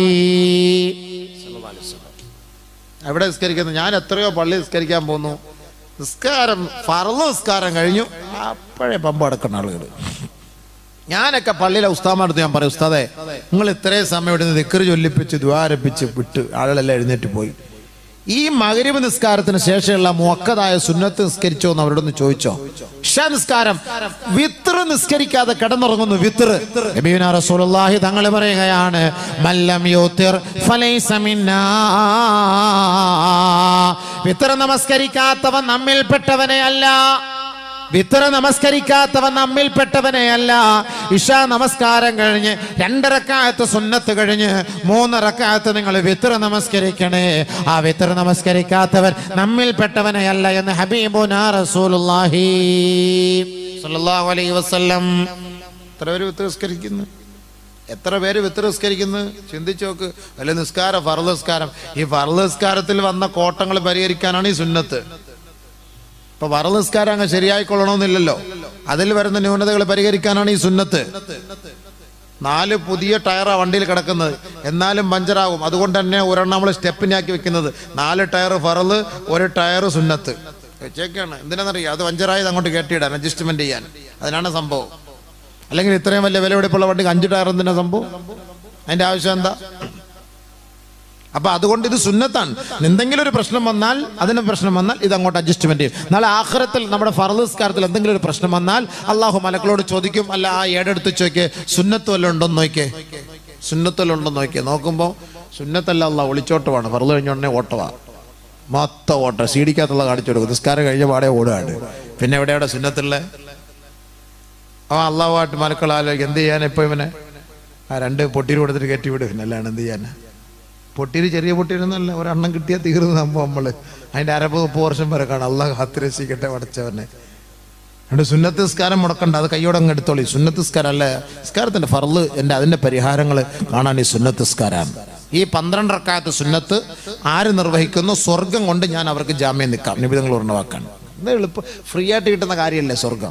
എവിടെ നിസ്കരിക്കുന്നത് ഞാൻ എത്രയോ പള്ളി നിസ്കരിക്കാൻ പോന്നു നിസ്കാരം ഫറല് നിസ്കാരം കഴിഞ്ഞു അപ്പോഴേ പമ്പ് അടക്കുന്ന ആളുകൾ ഞാനൊക്കെ പള്ളിയിലെ ഉസ്താമാടുത്ത് ഞാൻ പറയും ഉസ്താദെ നിങ്ങൾ ഇത്രയും സമയം ഇവിടെ നിന്ന് ദിക്കറ് ചൊല്ലിപ്പിച്ച് ദ്വാരപ്പിച്ച് വിട്ട് ആളുകളെല്ലാം എഴുന്നേറ്റ് പോയി ഈ മകരിവ് നിസ്കാരത്തിന് ശേഷമുള്ള മുക്കതായ സുന്നത്ത് നിസ്കരിച്ചോ എന്ന് അവരോടൊന്ന് ചോദിച്ചോ ഇഷ നിസ്കാരം വിത്ര നിസ്കരിക്കാതെ കിടന്നുറങ്ങുന്നു വിത്ര നബിയുനാ റസൂലുള്ളാഹി തങ്ങൾ പറയുകയാണ് മല്ലം യൂത്തിർ ഫലൈസ മിന്നാ വിത്ര നമസ്കരിക്കാത്തവൻ നമ്മിൽപ്പെട്ടവനെ അല്ല വിത്ര നമസ്കരിക്കാത്തവൻ നമ്മിൽപ്പെട്ടവനെയല്ല ഇഷ നമസ്കാരം കഴിഞ്ഞ് രണ്ടരക്കാലത്ത് സുന്നത്ത് കഴിഞ്ഞ് മൂന്നരക്കാലത്ത് നിങ്ങൾ വിത്ര നമസ്കരിക്കണേ ആ വിത്ര നമസ്കരിക്കാത്തവൻ നമ്മിൽപ്പെട്ടവനെയല്ല എന്ന് ഹബീബുനാ റസൂലുള്ളാഹി സ്വല്ലല്ലാഹു അലൈഹി വസല്ലം എത്ര പേര് വിത്ത് നിസ്കരിക്കുന്നു എത്ര പേര് വിത്ത് നിസ്കരിക്കുന്നു ചിന്തിച്ചു നോക്ക് അല്ലെ നിസ്കാരം ഫർദ് നിസ്കാരം ഈ ഫർദ് നിസ്കാരത്തിൽ വന്ന കോട്ടങ്ങൾ പരിഹരിക്കാനാണ് ഈ സുന്നത്ത് ഇപ്പൊ വറ നിസ്കാരം അങ്ങ് ശരിയായിക്കൊള്ളണമെന്നില്ലല്ലോ അതിൽ വരുന്ന ന്യൂനതകൾ പരിഹരിക്കാനാണ് ഈ സുന്നത്ത് നാല് പുതിയ ടയറാ വണ്ടിയിൽ കിടക്കുന്നത് എന്നാലും പഞ്ചറാകും അതുകൊണ്ട് തന്നെ ഒരെണ്ണം നമ്മൾ സ്റ്റെപ്പിനാക്കി വെക്കുന്നത് നാല് ടയർ ഫറല് ഒരു ടയർ സുന്നത്ത് വെച്ചേക്കാണ് എന്തിനാണെന്നറിയാം അത് പഞ്ചറായത് അങ്ങോട്ട് കയറ്റിയിടാൻ അഡ്ജസ്റ്റ്മെന്റ് ചെയ്യാൻ അതിനാണ് സംഭവം അല്ലെങ്കിൽ ഇത്രയും വലിയ വിലപിടിപ്പുള്ള വണ്ടിക്ക് അഞ്ച് ടയർ എന്തിനാ സംഭവം അതിന്റെ ആവശ്യം എന്താ അപ്പൊ അതുകൊണ്ട് ഇത് സുന്നത്താണ് എന്തെങ്കിലും ഒരു പ്രശ്നം വന്നാൽ അതിന് പ്രശ്നം വന്നാൽ ഇത് അങ്ങോട്ട് അഡ്ജസ്റ്റ്മെന്റ് ചെയ്യും നാളെ ആഖിറത്തിൽ നമ്മുടെ ഫറദസ്കാരത്തിൽ എന്തെങ്കിലും ഒരു പ്രശ്നം വന്നാൽ അള്ളാഹു മലക്കളോട് ചോദിക്കും അല്ല ആ ഏടെടുത്ത് ചോദിക്കേ സുന്നത്ത് വല്ലതും ഉണ്ടോന്ന് നോക്കിയേ സുന്നത്ത് വല്ലതും ഉണ്ടോന്ന് നോക്കിയേ നോക്കുമ്പോൾ സുന്നത്തല്ല അള്ളാഹ് ഒളിച്ചോട്ടമാണ് ഫറദ് കഴിഞ്ഞോടനെ ഓട്ടവാ മൊത്തം ഓട്ടം സീഡിക്കകത്തുള്ള കാണിച്ചു കൊടുക്കും നിസ്കാരം കഴിഞ്ഞ പാടെ ഓടുകയാണ് പിന്നെ എവിടെയാണ് സുന്നത്തുള്ള അവൻ അള്ളാഹുമായിട്ട് മലക്കൾ ആലോചിക്കും എന്ത് ചെയ്യാൻ ഇപ്പൊ ഇവനെ ആ രണ്ട് പൊട്ടീര് കൊടുത്തിട്ട് കയറ്റി വിടും പിന്നെ അല്ലാണ്ട് എന്ത് ചെയ്യാനാ പൊട്ടീര് ചെറിയ പൊട്ടീരൊന്നുമല്ല ഒരെണ്ണം കിട്ടിയാൽ തീർന്നു സംഭവം നമ്മള് അതിന്റെ അരപ്പ് മുപ്പത് വർഷം വരെ കാണാം അള്ളാഹ് ഹത്തിരസിക്കട്ടെ വടച്ചവനെ അതുകൊണ്ട് സുന്നത്ത് നിസ്കാരം മുടക്കണ്ട അത് കയ്യോടെ അങ്ങ് എടുത്തോളി സുന്നത്ത് നിസ്കാരം അല്ല നിസ്കാരത്തിന്റെ ഫർള് എൻ്റെ അതിന്റെ പരിഹാരങ്ങൾ കാണാൻ ഈ സുന്നത്ത് നിസ്കാരമാണ് ഈ പന്ത്രണ്ടരക്കാലത്ത് സുന്നത്ത് ആര് നിർവഹിക്കുന്നു സ്വർഗം കൊണ്ട് ഞാൻ അവർക്ക് ജാമ്യം നിൽക്കാം നിബിധങ്ങൾ ഉറണവാക്കാണ് ഇത് എളുപ്പം ഫ്രീ ആയിട്ട് കിട്ടുന്ന കാര്യമല്ലേ സ്വർഗം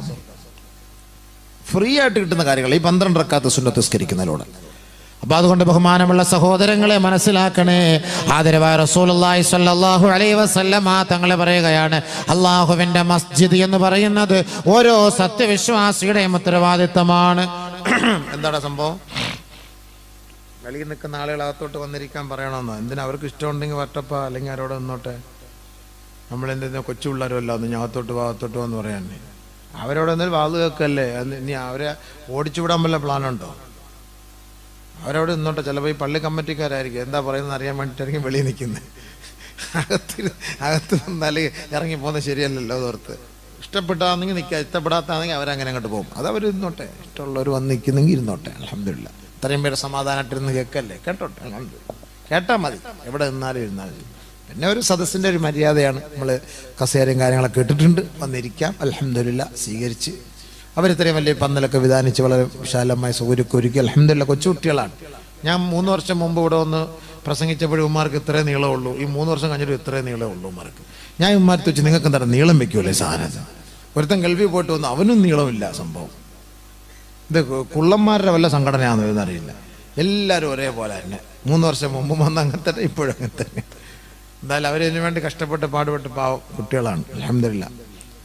ഫ്രീ ആയിട്ട് കിട്ടുന്ന കാര്യങ്ങൾ ഈ പന്ത്രണ്ടരക്കാലത്ത് സുന്നത്ത് നിസ്കരിക്കുന്നതിലൂടെ അപ്പൊ അതുകൊണ്ട് ബഹുമാനമുള്ള സഹോദരങ്ങളെ മനസ്സിലാക്കണേ ആദരവായ റസൂലുള്ളാഹി സ്വല്ലല്ലാഹു അലൈഹി വസല്ലമ തങ്ങളെ പറയുകയാണ് അള്ളാഹുവിന്റെ മസ്ജിദ് എന്ന് പറയുന്നത് ഓരോ സത്യവിശ്വാസിയുടെയും ഉത്തരവാദിത്തമാണ് എന്താണ് സംഭവം വെളിയിൽ നിൽക്കുന്ന ആളുകൾ അകത്തോട്ട് വന്നിരിക്കാൻ പറയണമെന്നോ എന്തിനാ അവർക്ക് ഇഷ്ടമുണ്ടെങ്കിൽ വട്ടപ്പ അല്ലെങ്കിൽ ആരോടെ നിന്നോട്ടെ നമ്മൾ എന്തെങ്കിലും കൊച്ചു പിള്ളേരുമല്ല ഒന്ന് ഞാൻ അകത്തോട്ട് വാ അകത്തോട്ട് വന്ന് പറയാൻ അവരോട് എന്തെങ്കിലും വാത് കേൾക്കല്ലേ അത് ഇനി അവരെ ഓടിച്ചു വിടാൻ വല്ല പ്ലാനുണ്ടോ അവരവിടെ നിന്നോട്ടെ ചിലപ്പോൾ ഈ പള്ളി കമ്മിറ്റിക്കാരായിരിക്കും എന്താ പറയുന്നത് അറിയാൻ വേണ്ടിയിട്ടായിരിക്കും വെളിയിൽ നിൽക്കുന്നത് അകത്ത് അകത്ത് നിന്നാൽ ഇറങ്ങി പോകുന്നത് ശരിയല്ലല്ലോ അതോർത്ത് ഇഷ്ടപ്പെട്ടാണെങ്കിൽ നിൽക്കുക ഇഷ്ടപ്പെടാത്താണെങ്കിൽ അവരങ്ങനെ അങ്ങോട്ട് പോകും അത് അവർ ഇരുന്നോട്ടെ ഇഷ്ടമുള്ളവർ വന്ന് നിൽക്കുന്നെങ്കിൽ ഇരുന്നോട്ടെ അലഹമില്ല ഇത്രയും പേര് സമാധാനമായിട്ടിരുന്ന് കേൾക്കല്ലേ കേട്ടോട്ടെ അൽഹംദുലില്ലാ. കേട്ടാൽ മതി എവിടെ നിന്നാലും ഇരുന്നാൽ മതി പിന്നെ ഒരു സദസ്സിൻ്റെ ഒരു മര്യാദയാണ് നമ്മൾ കസേരയും കാര്യങ്ങളൊക്കെ ഇട്ടിട്ടുണ്ട് വന്നിരിക്കാം അലഹമില്ല സ്വീകരിച്ച് അവരിത്രയും വലിയ പന്തലൊക്കെ വിധാനിച്ച് വളരെ വിശാലമായ സൗകര്യമൊക്കെ ഒരുക്കി അലഹമില്ല കൊച്ചുകുട്ടികളാണ് ഞാൻ മൂന്ന് വർഷം മുമ്പ് ഇവിടെ വന്ന് പ്രസംഗിച്ചപ്പോഴും ഉമ്മാർക്ക് ഇത്രേ നീളമുള്ളൂ ഈ മൂന്ന് വർഷം കഴിഞ്ഞിട്ട് ഇത്രേ നീളമേ ഉള്ളൂ ഉമ്മാർക്ക് ഞാൻ ഉമ്മാരത്ത് വെച്ച് നിങ്ങൾക്ക് എന്താണ് നീളം വെക്കൂലേ സാധനത്തിന് ഒരുത്തൻ ഗൾഫിൽ പോയിട്ട് വന്നു അവനും നീളമില്ല സംഭവം ഇത് കുള്ളന്മാരുടെ വല്ല സംഘടനയാണെന്ന് ഇതെന്നറിയില്ല എല്ലാവരും ഒരേപോലെ തന്നെ മൂന്ന് വർഷം മുമ്പ് വന്ന് അങ്ങനെ തന്നെ ഇപ്പോഴും അങ്ങനെ തന്നെ എന്തായാലും അവരതിനു വേണ്ടി കഷ്ടപ്പെട്ട് പാടുപെട്ട് പാവം കുട്ടികളാണ് അലഹമില്ല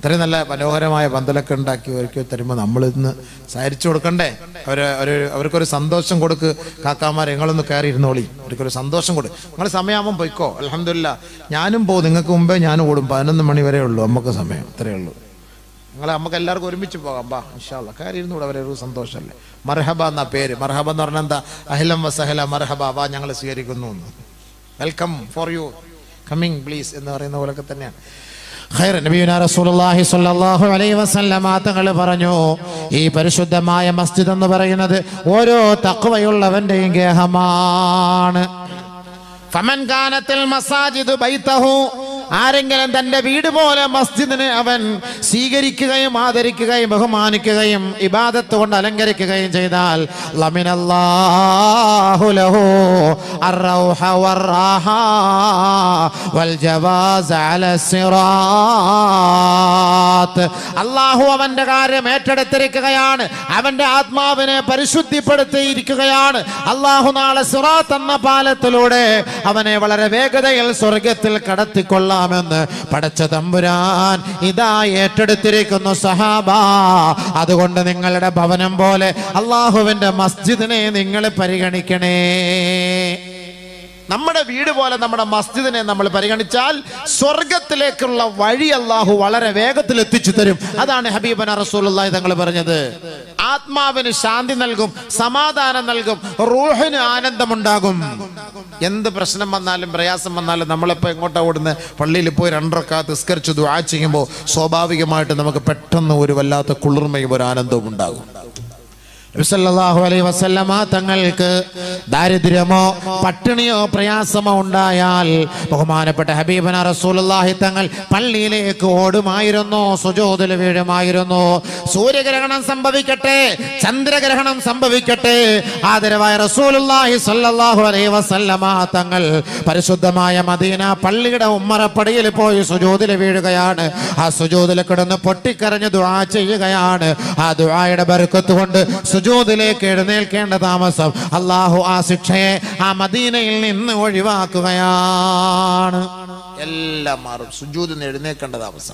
ഇത്രയും നല്ല മനോഹരമായ പന്തലൊക്കെ ഉണ്ടാക്കി ഒരുക്കി തരുമ്പോൾ നമ്മൾ ഇന്ന് സഹരിച്ചു കൊടുക്കണ്ടേ അവര് ഒരു അവർക്കൊരു സന്തോഷം കൊടുക്ക് കാക്കാമാർ നിങ്ങളൊന്ന് കയറി ഇരുന്നോളി അവർക്കൊരു സന്തോഷം കൊടു നിങ്ങൾ സമയമാകുമ്പോൾ പോയിക്കോ അലഹമില്ല ഞാനും പോകും നിങ്ങൾക്ക് മുമ്പേ ഞാനും ഓടും പതിനൊന്ന് മണി വരെ ഉള്ളൂ നമുക്ക് സമയം ഇത്രയേ ഉള്ളൂ നിങ്ങളെ നമുക്ക് എല്ലാവർക്കും ഒരുമിച്ച് പോകാം ബാ ഇൻഷാല്ല കയറി ഇരുന്നൂടെ അവരെ ഒരു സന്തോഷമല്ലേ മർഹബ എന്നാ പേര് മർഹബ എന്ന് പറഞ്ഞാൽ എന്താ അഹിലം വസഹല മർഹബ വാ ഞങ്ങൾ സ്വീകരിക്കുന്നു എന്ന് welcome for you coming please എന്ന് പറയുന്ന പോലൊക്കെ തന്നെയാണ് ഖൈർ നബിയുന റസൂലുള്ളാഹി സ്വല്ലല്ലാഹു അലൈഹി വസല്ലമ തങ്ങൾ പറഞ്ഞു ഈ പരിശുദ്ധമായ മസ്ജിദ് എന്ന് പറയുന്നത് ഓരോ തഖ്വയുള്ളവന്റെയും ഗേഹമാണ് ഫമൻ കാനത്തിൽ മസാജിദ് ബൈത്തഹു ആരെങ്കിലും തന്റെ വീട് പോലെ മസ്ജിദിനെ അവൻ സ്വീകരിക്കുകയും ആദരിക്കുകയും ബഹുമാനിക്കുകയും ഇബാദത്ത് കൊണ്ട് അലങ്കരിക്കുകയും ചെയ്താൽ ലമിനല്ലാഹു ലഹു അർറൗഹ വറാഹ വൽ ജവാസ് അല സിറാത്ത് അള്ളാഹു അവന്റെ കാര്യം ഏറ്റെടുത്തിരിക്കുകയാണ് അവന്റെ ആത്മാവിനെ പരിശുദ്ധിപ്പെടുത്തിയിരിക്കുകയാണ് അള്ളാഹു നാളെ സിറാത്ത് എന്ന പാലത്തിലൂടെ അവനെ വളരെ വേഗതയിൽ സ്വർഗത്തിൽ കടത്തിക്കൊള്ളാമെന്ന് പടച്ച തമ്പുരാൻ ഇതാ ഏറ്റെടുത്തിരിക്കുന്നു സഹാബ അതുകൊണ്ട് നിങ്ങളുടെ ഭവനം പോലെ അള്ളാഹുവിന്റെ മസ്ജിദിനെ നിങ്ങൾ പരിഗണിക്കണേ നമ്മുടെ വീട് പോലെ നമ്മുടെ മസ്ജിദിനെ നമ്മൾ പരിഗണിച്ചാൽ സ്വർഗത്തിലേക്കുള്ള വഴി അള്ളാഹു വളരെ വേഗത്തിൽ എത്തിച്ചു തരും അതാണ് ഹബീബന റസൂലുള്ളാഹി തങ്ങൾ പറഞ്ഞത് ആത്മാവിന് ശാന്തി നൽകും സമാധാനം നൽകും റൂഹിന് ആനന്ദമുണ്ടാകും എന്ത് പ്രശ്നം വന്നാലും പ്രയാസം വന്നാലും നമ്മളിപ്പോൾ എങ്ങോട്ടാ ഓടുന്നത് പള്ളിയിൽ പോയി രണ്ടരക്കാത്ത് നിസ്കരിച്ച് ദുആ ചെയ്യുമ്പോൾ സ്വാഭാവികമായിട്ട് നമുക്ക് പെട്ടെന്ന് ഒരു വല്ലാത്ത കുളിർമയും ഒരു ആനന്ദവും ഉണ്ടാകും നബിസല്ലല്ലാഹു അലൈഹി വസല്ലമ തങ്ങൾക്ക് ദാരിദ്ര്യമോ പട്ടിണിയോ പ്രയാസമോ ഉണ്ടായാൽ ബഹുമാനപ്പെട്ട ഹബീബന റസൂലുള്ളാഹി തങ്ങൾ പള്ളിയിലേക്ക് ഓടുമായിരുന്നു സുജൂദിൽ വീഴുമായിരുന്നു സൂര്യഗ്രഹണം സംഭവിക്കട്ടെ ചന്ദ്രഗ്രഹണം സംഭവിക്കട്ടെ ആദരവായ റസൂലുള്ളാഹി സ്വല്ലല്ലാഹു അലൈഹി വസല്ലമ തങ്ങൾ പരിശുദ്ധമായ മദീന പള്ളിയുടെ ഉമ്മറപ്പടിയിൽ പോയി സുജൂദിൽ വീഴുകയാണ് ആ സുജൂദിൽ കിടന്ന് പൊട്ടിക്കരഞ്ഞ് ദുആ ചെയ്യുകയാണ് ആ ദുആയുടെ ബർക്കത്ത് കൊണ്ട് സുജൂദിലേക്ക് എഴുന്നേൽക്കേണ്ട താമസം അള്ളാഹു ആ ശിക്ഷയെ ആ മദീനയിൽ നിന്ന് ഒഴിവാക്കുകയാണ് എല്ലാം മാറും സുജൂദിൽ നിന്ന് എഴുന്നേൽക്കേണ്ട താമസം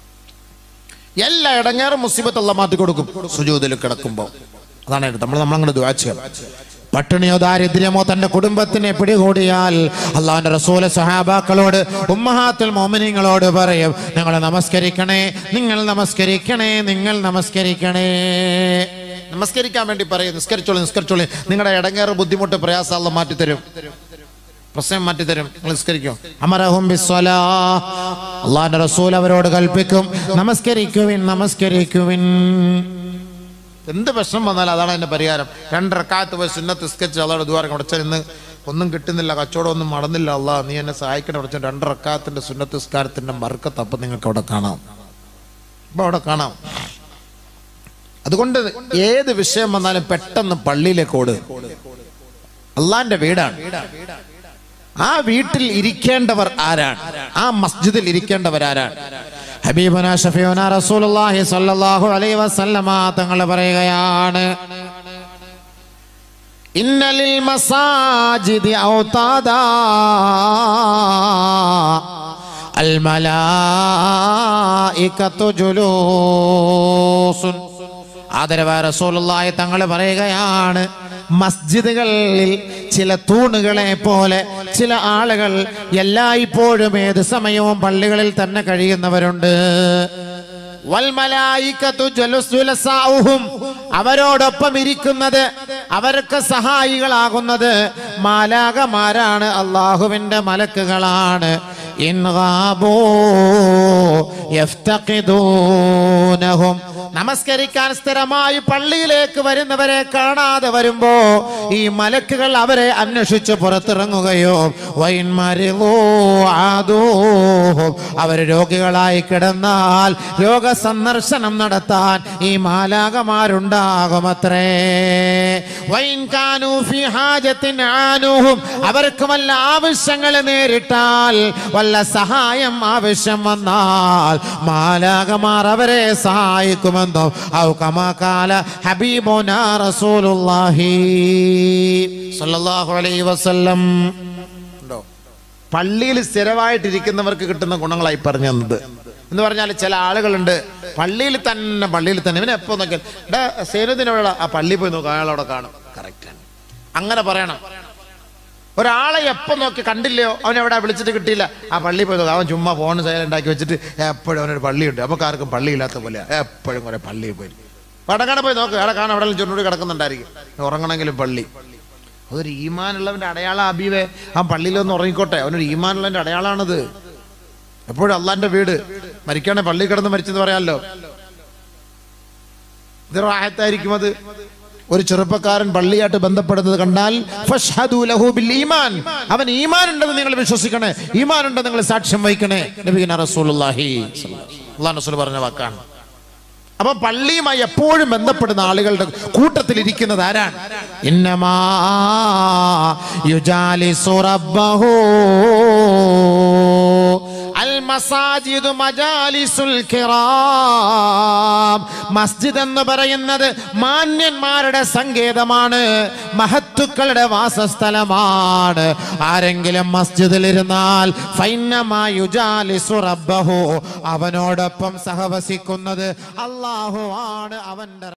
എല്ലാ ഇടങ്ങേറും മുസീബത്ത് അല്ല മാറ്റി കൊടുക്കും സുജൂദിൽ കിടക്കുമ്പോൾ അതാണ് നമ്മൾ നമ്മളങ്ങനെ ദുആ ചെയ്യണം പട്ടിണിയോ ദാരിദ്ര്യമോ തന്റെ കുടുംബത്തിനെ പിടികൂടിയാൽ അള്ളാഹിന്റെ റസൂല സഹാബാക്കളോട് ഉമ്മഹാത്തുൽ മോമിനിങ്ങളോട് പറയും നിങ്ങൾ നമസ്കരിക്കണേ നിങ്ങൾ നമസ്കരിക്കണേ നിങ്ങൾ നമസ്കരിക്കണേ നമസ്കരിക്കാൻ വേണ്ടി പറയും നിസ്കരിച്ചോളൂ നിസ്കരിച്ചോളൂ നിങ്ങളുടെ ഇടങ്ങേറ് ബുദ്ധിമുട്ട് പ്രയാസം അല്ല മാറ്റിത്തരും പ്രശ്നം മാറ്റിത്തരും നിങ്ങൾ നിസ്കരിക്കും അമരഹും ബിസ്വലാ അള്ളാഹിന്റെ റസൂൽ അവരോട് കൽപ്പിക്കും നമസ്കരിക്കുവിൻ നമസ്കരിക്കുവിൻ എന്ത് പ്രശ്നം വന്നാലും അതാണ് അതിന്റെ പരിഹാരം രണ്ടരക്കാലത്ത് പോയി സുന്നത്ത് നിസ്കരിച്ച് അള്ളാഹുടെ ദ്വാരം ഉടച്ചാൽ ഇന്ന് ഒന്നും കിട്ടുന്നില്ല കച്ചവടം ഒന്നും നടന്നില്ല അള്ളാഹ് നീ എന്നെ സഹായിക്കണം ഉടച്ച രണ്ടരക്കാലത്തിന്റെ സുന്നത്ത് നിസ്കാരത്തിന്റെ മറുക്കത്ത് അപ്പം നിങ്ങൾക്ക് അവിടെ കാണാം അപ്പൊ അവിടെ കാണാം അതുകൊണ്ട് ഏത് വിഷയം വന്നാലും പെട്ടെന്ന് പള്ളിയിലേക്ക് ഓട് അള്ളാന്റെ വീടാണ് ആ വീട്ടിൽ ഇരിക്കേണ്ടവർ ആരാണ് ആ മസ്ജിദിൽ ഇരിക്കേണ്ടവർ ആരാണ് ഹബീബന ഷഫീന റസൂലുള്ളാഹി സ്വല്ലല്ലാഹു അലൈഹി വസല്ലമ തങ്ങൾ പറയുകയാണ് ഇന്നലിൽ മസാജിദി ഔതാദാ അൽ മലായികത്തു ജുലൂസുൻ ആദരവായ റസൂലുള്ളാഹി തങ്ങൾ പറയുകയാണ് മസ്ജിദുകളിൽ ചില തൂണുകളെ പോലെ ചില ആളുകൾ എല്ലായ്പ്പോഴും ഏത് സമയവും പള്ളികളിൽ തന്നെ കഴിയുന്നവരുണ്ട് വൽമലായികത്തു ജലുസുലസാഉഹും. അവരോടൊപ്പം ഇരിക്കുന്നത് അവർക്ക് സഹായികളാകുന്നത് മാലാകമാരാണ് അള്ളാഹുവിന്റെ മലക്കുകളാണ് ഇൻ ഗാബൂ യഫ്തഖിദൂനഹും നമസ്കരിക്കാൻ സ്ഥിരമായി പള്ളിയിലേക്ക് വരുന്നവരെ കാണാതെ വരുമ്പോ ഈ മലക്കുകൾ അവരെ അന്വേഷിച്ച് പുറത്തിറങ്ങുകയോ വൈൻമരിലോ ആദൂഹും അവർ രോഗികളായി കിടന്നാൽ രോഗസന്ദർശനം നടത്താൻ ഈ മാലാകമാരുണ്ടാകുമത്രേ വൈൻ കാനൂ ഫി ഹാജത്തിൻ ആനൂഹും അവർക്ക് വല്ല ആവശ്യങ്ങൾ നേരിട്ടാൽ വല്ല സഹായം ആവശ്യം വന്നാൽ മാലാകമാർ അവരെ സഹായിക്കുമെന്നും ഔ കമാകാല ഹബീബുന റസൂലുള്ളാഹി സ്വല്ലല്ലാഹു അലൈഹി വസല്ലം ഉണ്ടോ പള്ളിയിൽ സ്ഥിരമായിട്ടിരിക്കുന്നവർക്ക് കിട്ടുന്ന ഗുണങ്ങളായി പറഞ്ഞു തന്നത് എന്ന് പറഞ്ഞാൽ ചില ആളുകളുണ്ട് പള്ളിയിൽ തന്നെ പള്ളിയിൽ തന്നെ ഇവനെ എപ്പോ നോക്കിയാൽ ഡാ സേനുദ്ദീൻ ആ പള്ളിയിൽ പോയി നോക്കും അയാളവിടെ കാണും കറക്റ്റാണ് അങ്ങനെ പറയണം ഒരാളെ എപ്പം നോക്കി കണ്ടില്ലയോ അവൻ എവിടെ വിളിച്ചിട്ട് കിട്ടിയില്ല ആ പള്ളിയിൽ പോയി നോക്കാം അവൻ ചുമ്മാ ഫോൺ സൈലൻ്റാക്കി വെച്ചിട്ട് എപ്പോഴും അവനൊരു പള്ളിയുണ്ട് നമുക്ക് ആർക്കും പള്ളിയില്ലാത്ത പോലെ എപ്പോഴും കുറെ പള്ളിയിൽ പോയി പടങ്ങാനെ പോയി നോക്ക് അവിടെ കാണാൻ അവിടെ ചുരുണ്ടി കിടക്കുന്നുണ്ടായിരിക്കും ഉറങ്ങണമെങ്കിലും പള്ളി അതൊരു ഈമാനുള്ളവന്റെ അടയാളം അബീവേ ആ പള്ളിയിലൊന്ന് ഉറങ്ങിക്കോട്ടെ അവനൊരു ഈമാനുള്ളവന്റെ അടയാളാണത് എപ്പോഴും അള്ളാന്റെ വീട് മരിക്കാണെ പള്ളി കിടന്ന് മരിച്ചെന്ന് പറയാമല്ലോ ഇത് റാഹത്തായിരിക്കും അത് ഒരു ചെറുപ്പക്കാരൻ പള്ളിയായിട്ട് ബന്ധപ്പെടുന്നത് കണ്ടാൽ ഫഷ്ഹദു ലഹു ബിൽ ഈമാൻ അവൻ ഈമാൻ ഉണ്ടെന്ന് നിങ്ങൾ വിശ്വസിക്കണേ ഈമാൻ ഉണ്ടെന്ന് നിങ്ങൾ സാക്ഷ്യം വഹിക്കണേ നബിഗന റസൂലുള്ളാഹി അള്ളാഹു റസൂൽ പറഞ്ഞ വാക്കാണ് അപ്പൊ പള്ളിയുമായി എപ്പോഴും ബന്ധപ്പെടുന്ന ആളുകളുടെ കൂട്ടത്തിൽ ഇരിക്കുന്നത് ആരാണ് ഇന്നമാ യുജാലിസു റബ്ബഹു അൽ മസാജിദു മജാലിസുൽ കിറാം മസ്ജിദ് എന്ന് പറയുന്നത് മാന്യന്മാരുടെ സങ്കേതമാണ് മഹത്തുക്കളുടെ വാസസ്ഥലമാണ് ആരെങ്കിലും മസ്ജിദിൽ ഇരുന്നാൽ ഫൈനമാ യുജാലിസു റബ്ബഹു അവനോടൊപ്പം സഹവസിക്കുന്നത് അള്ളാഹു ആണ് അവന്റെ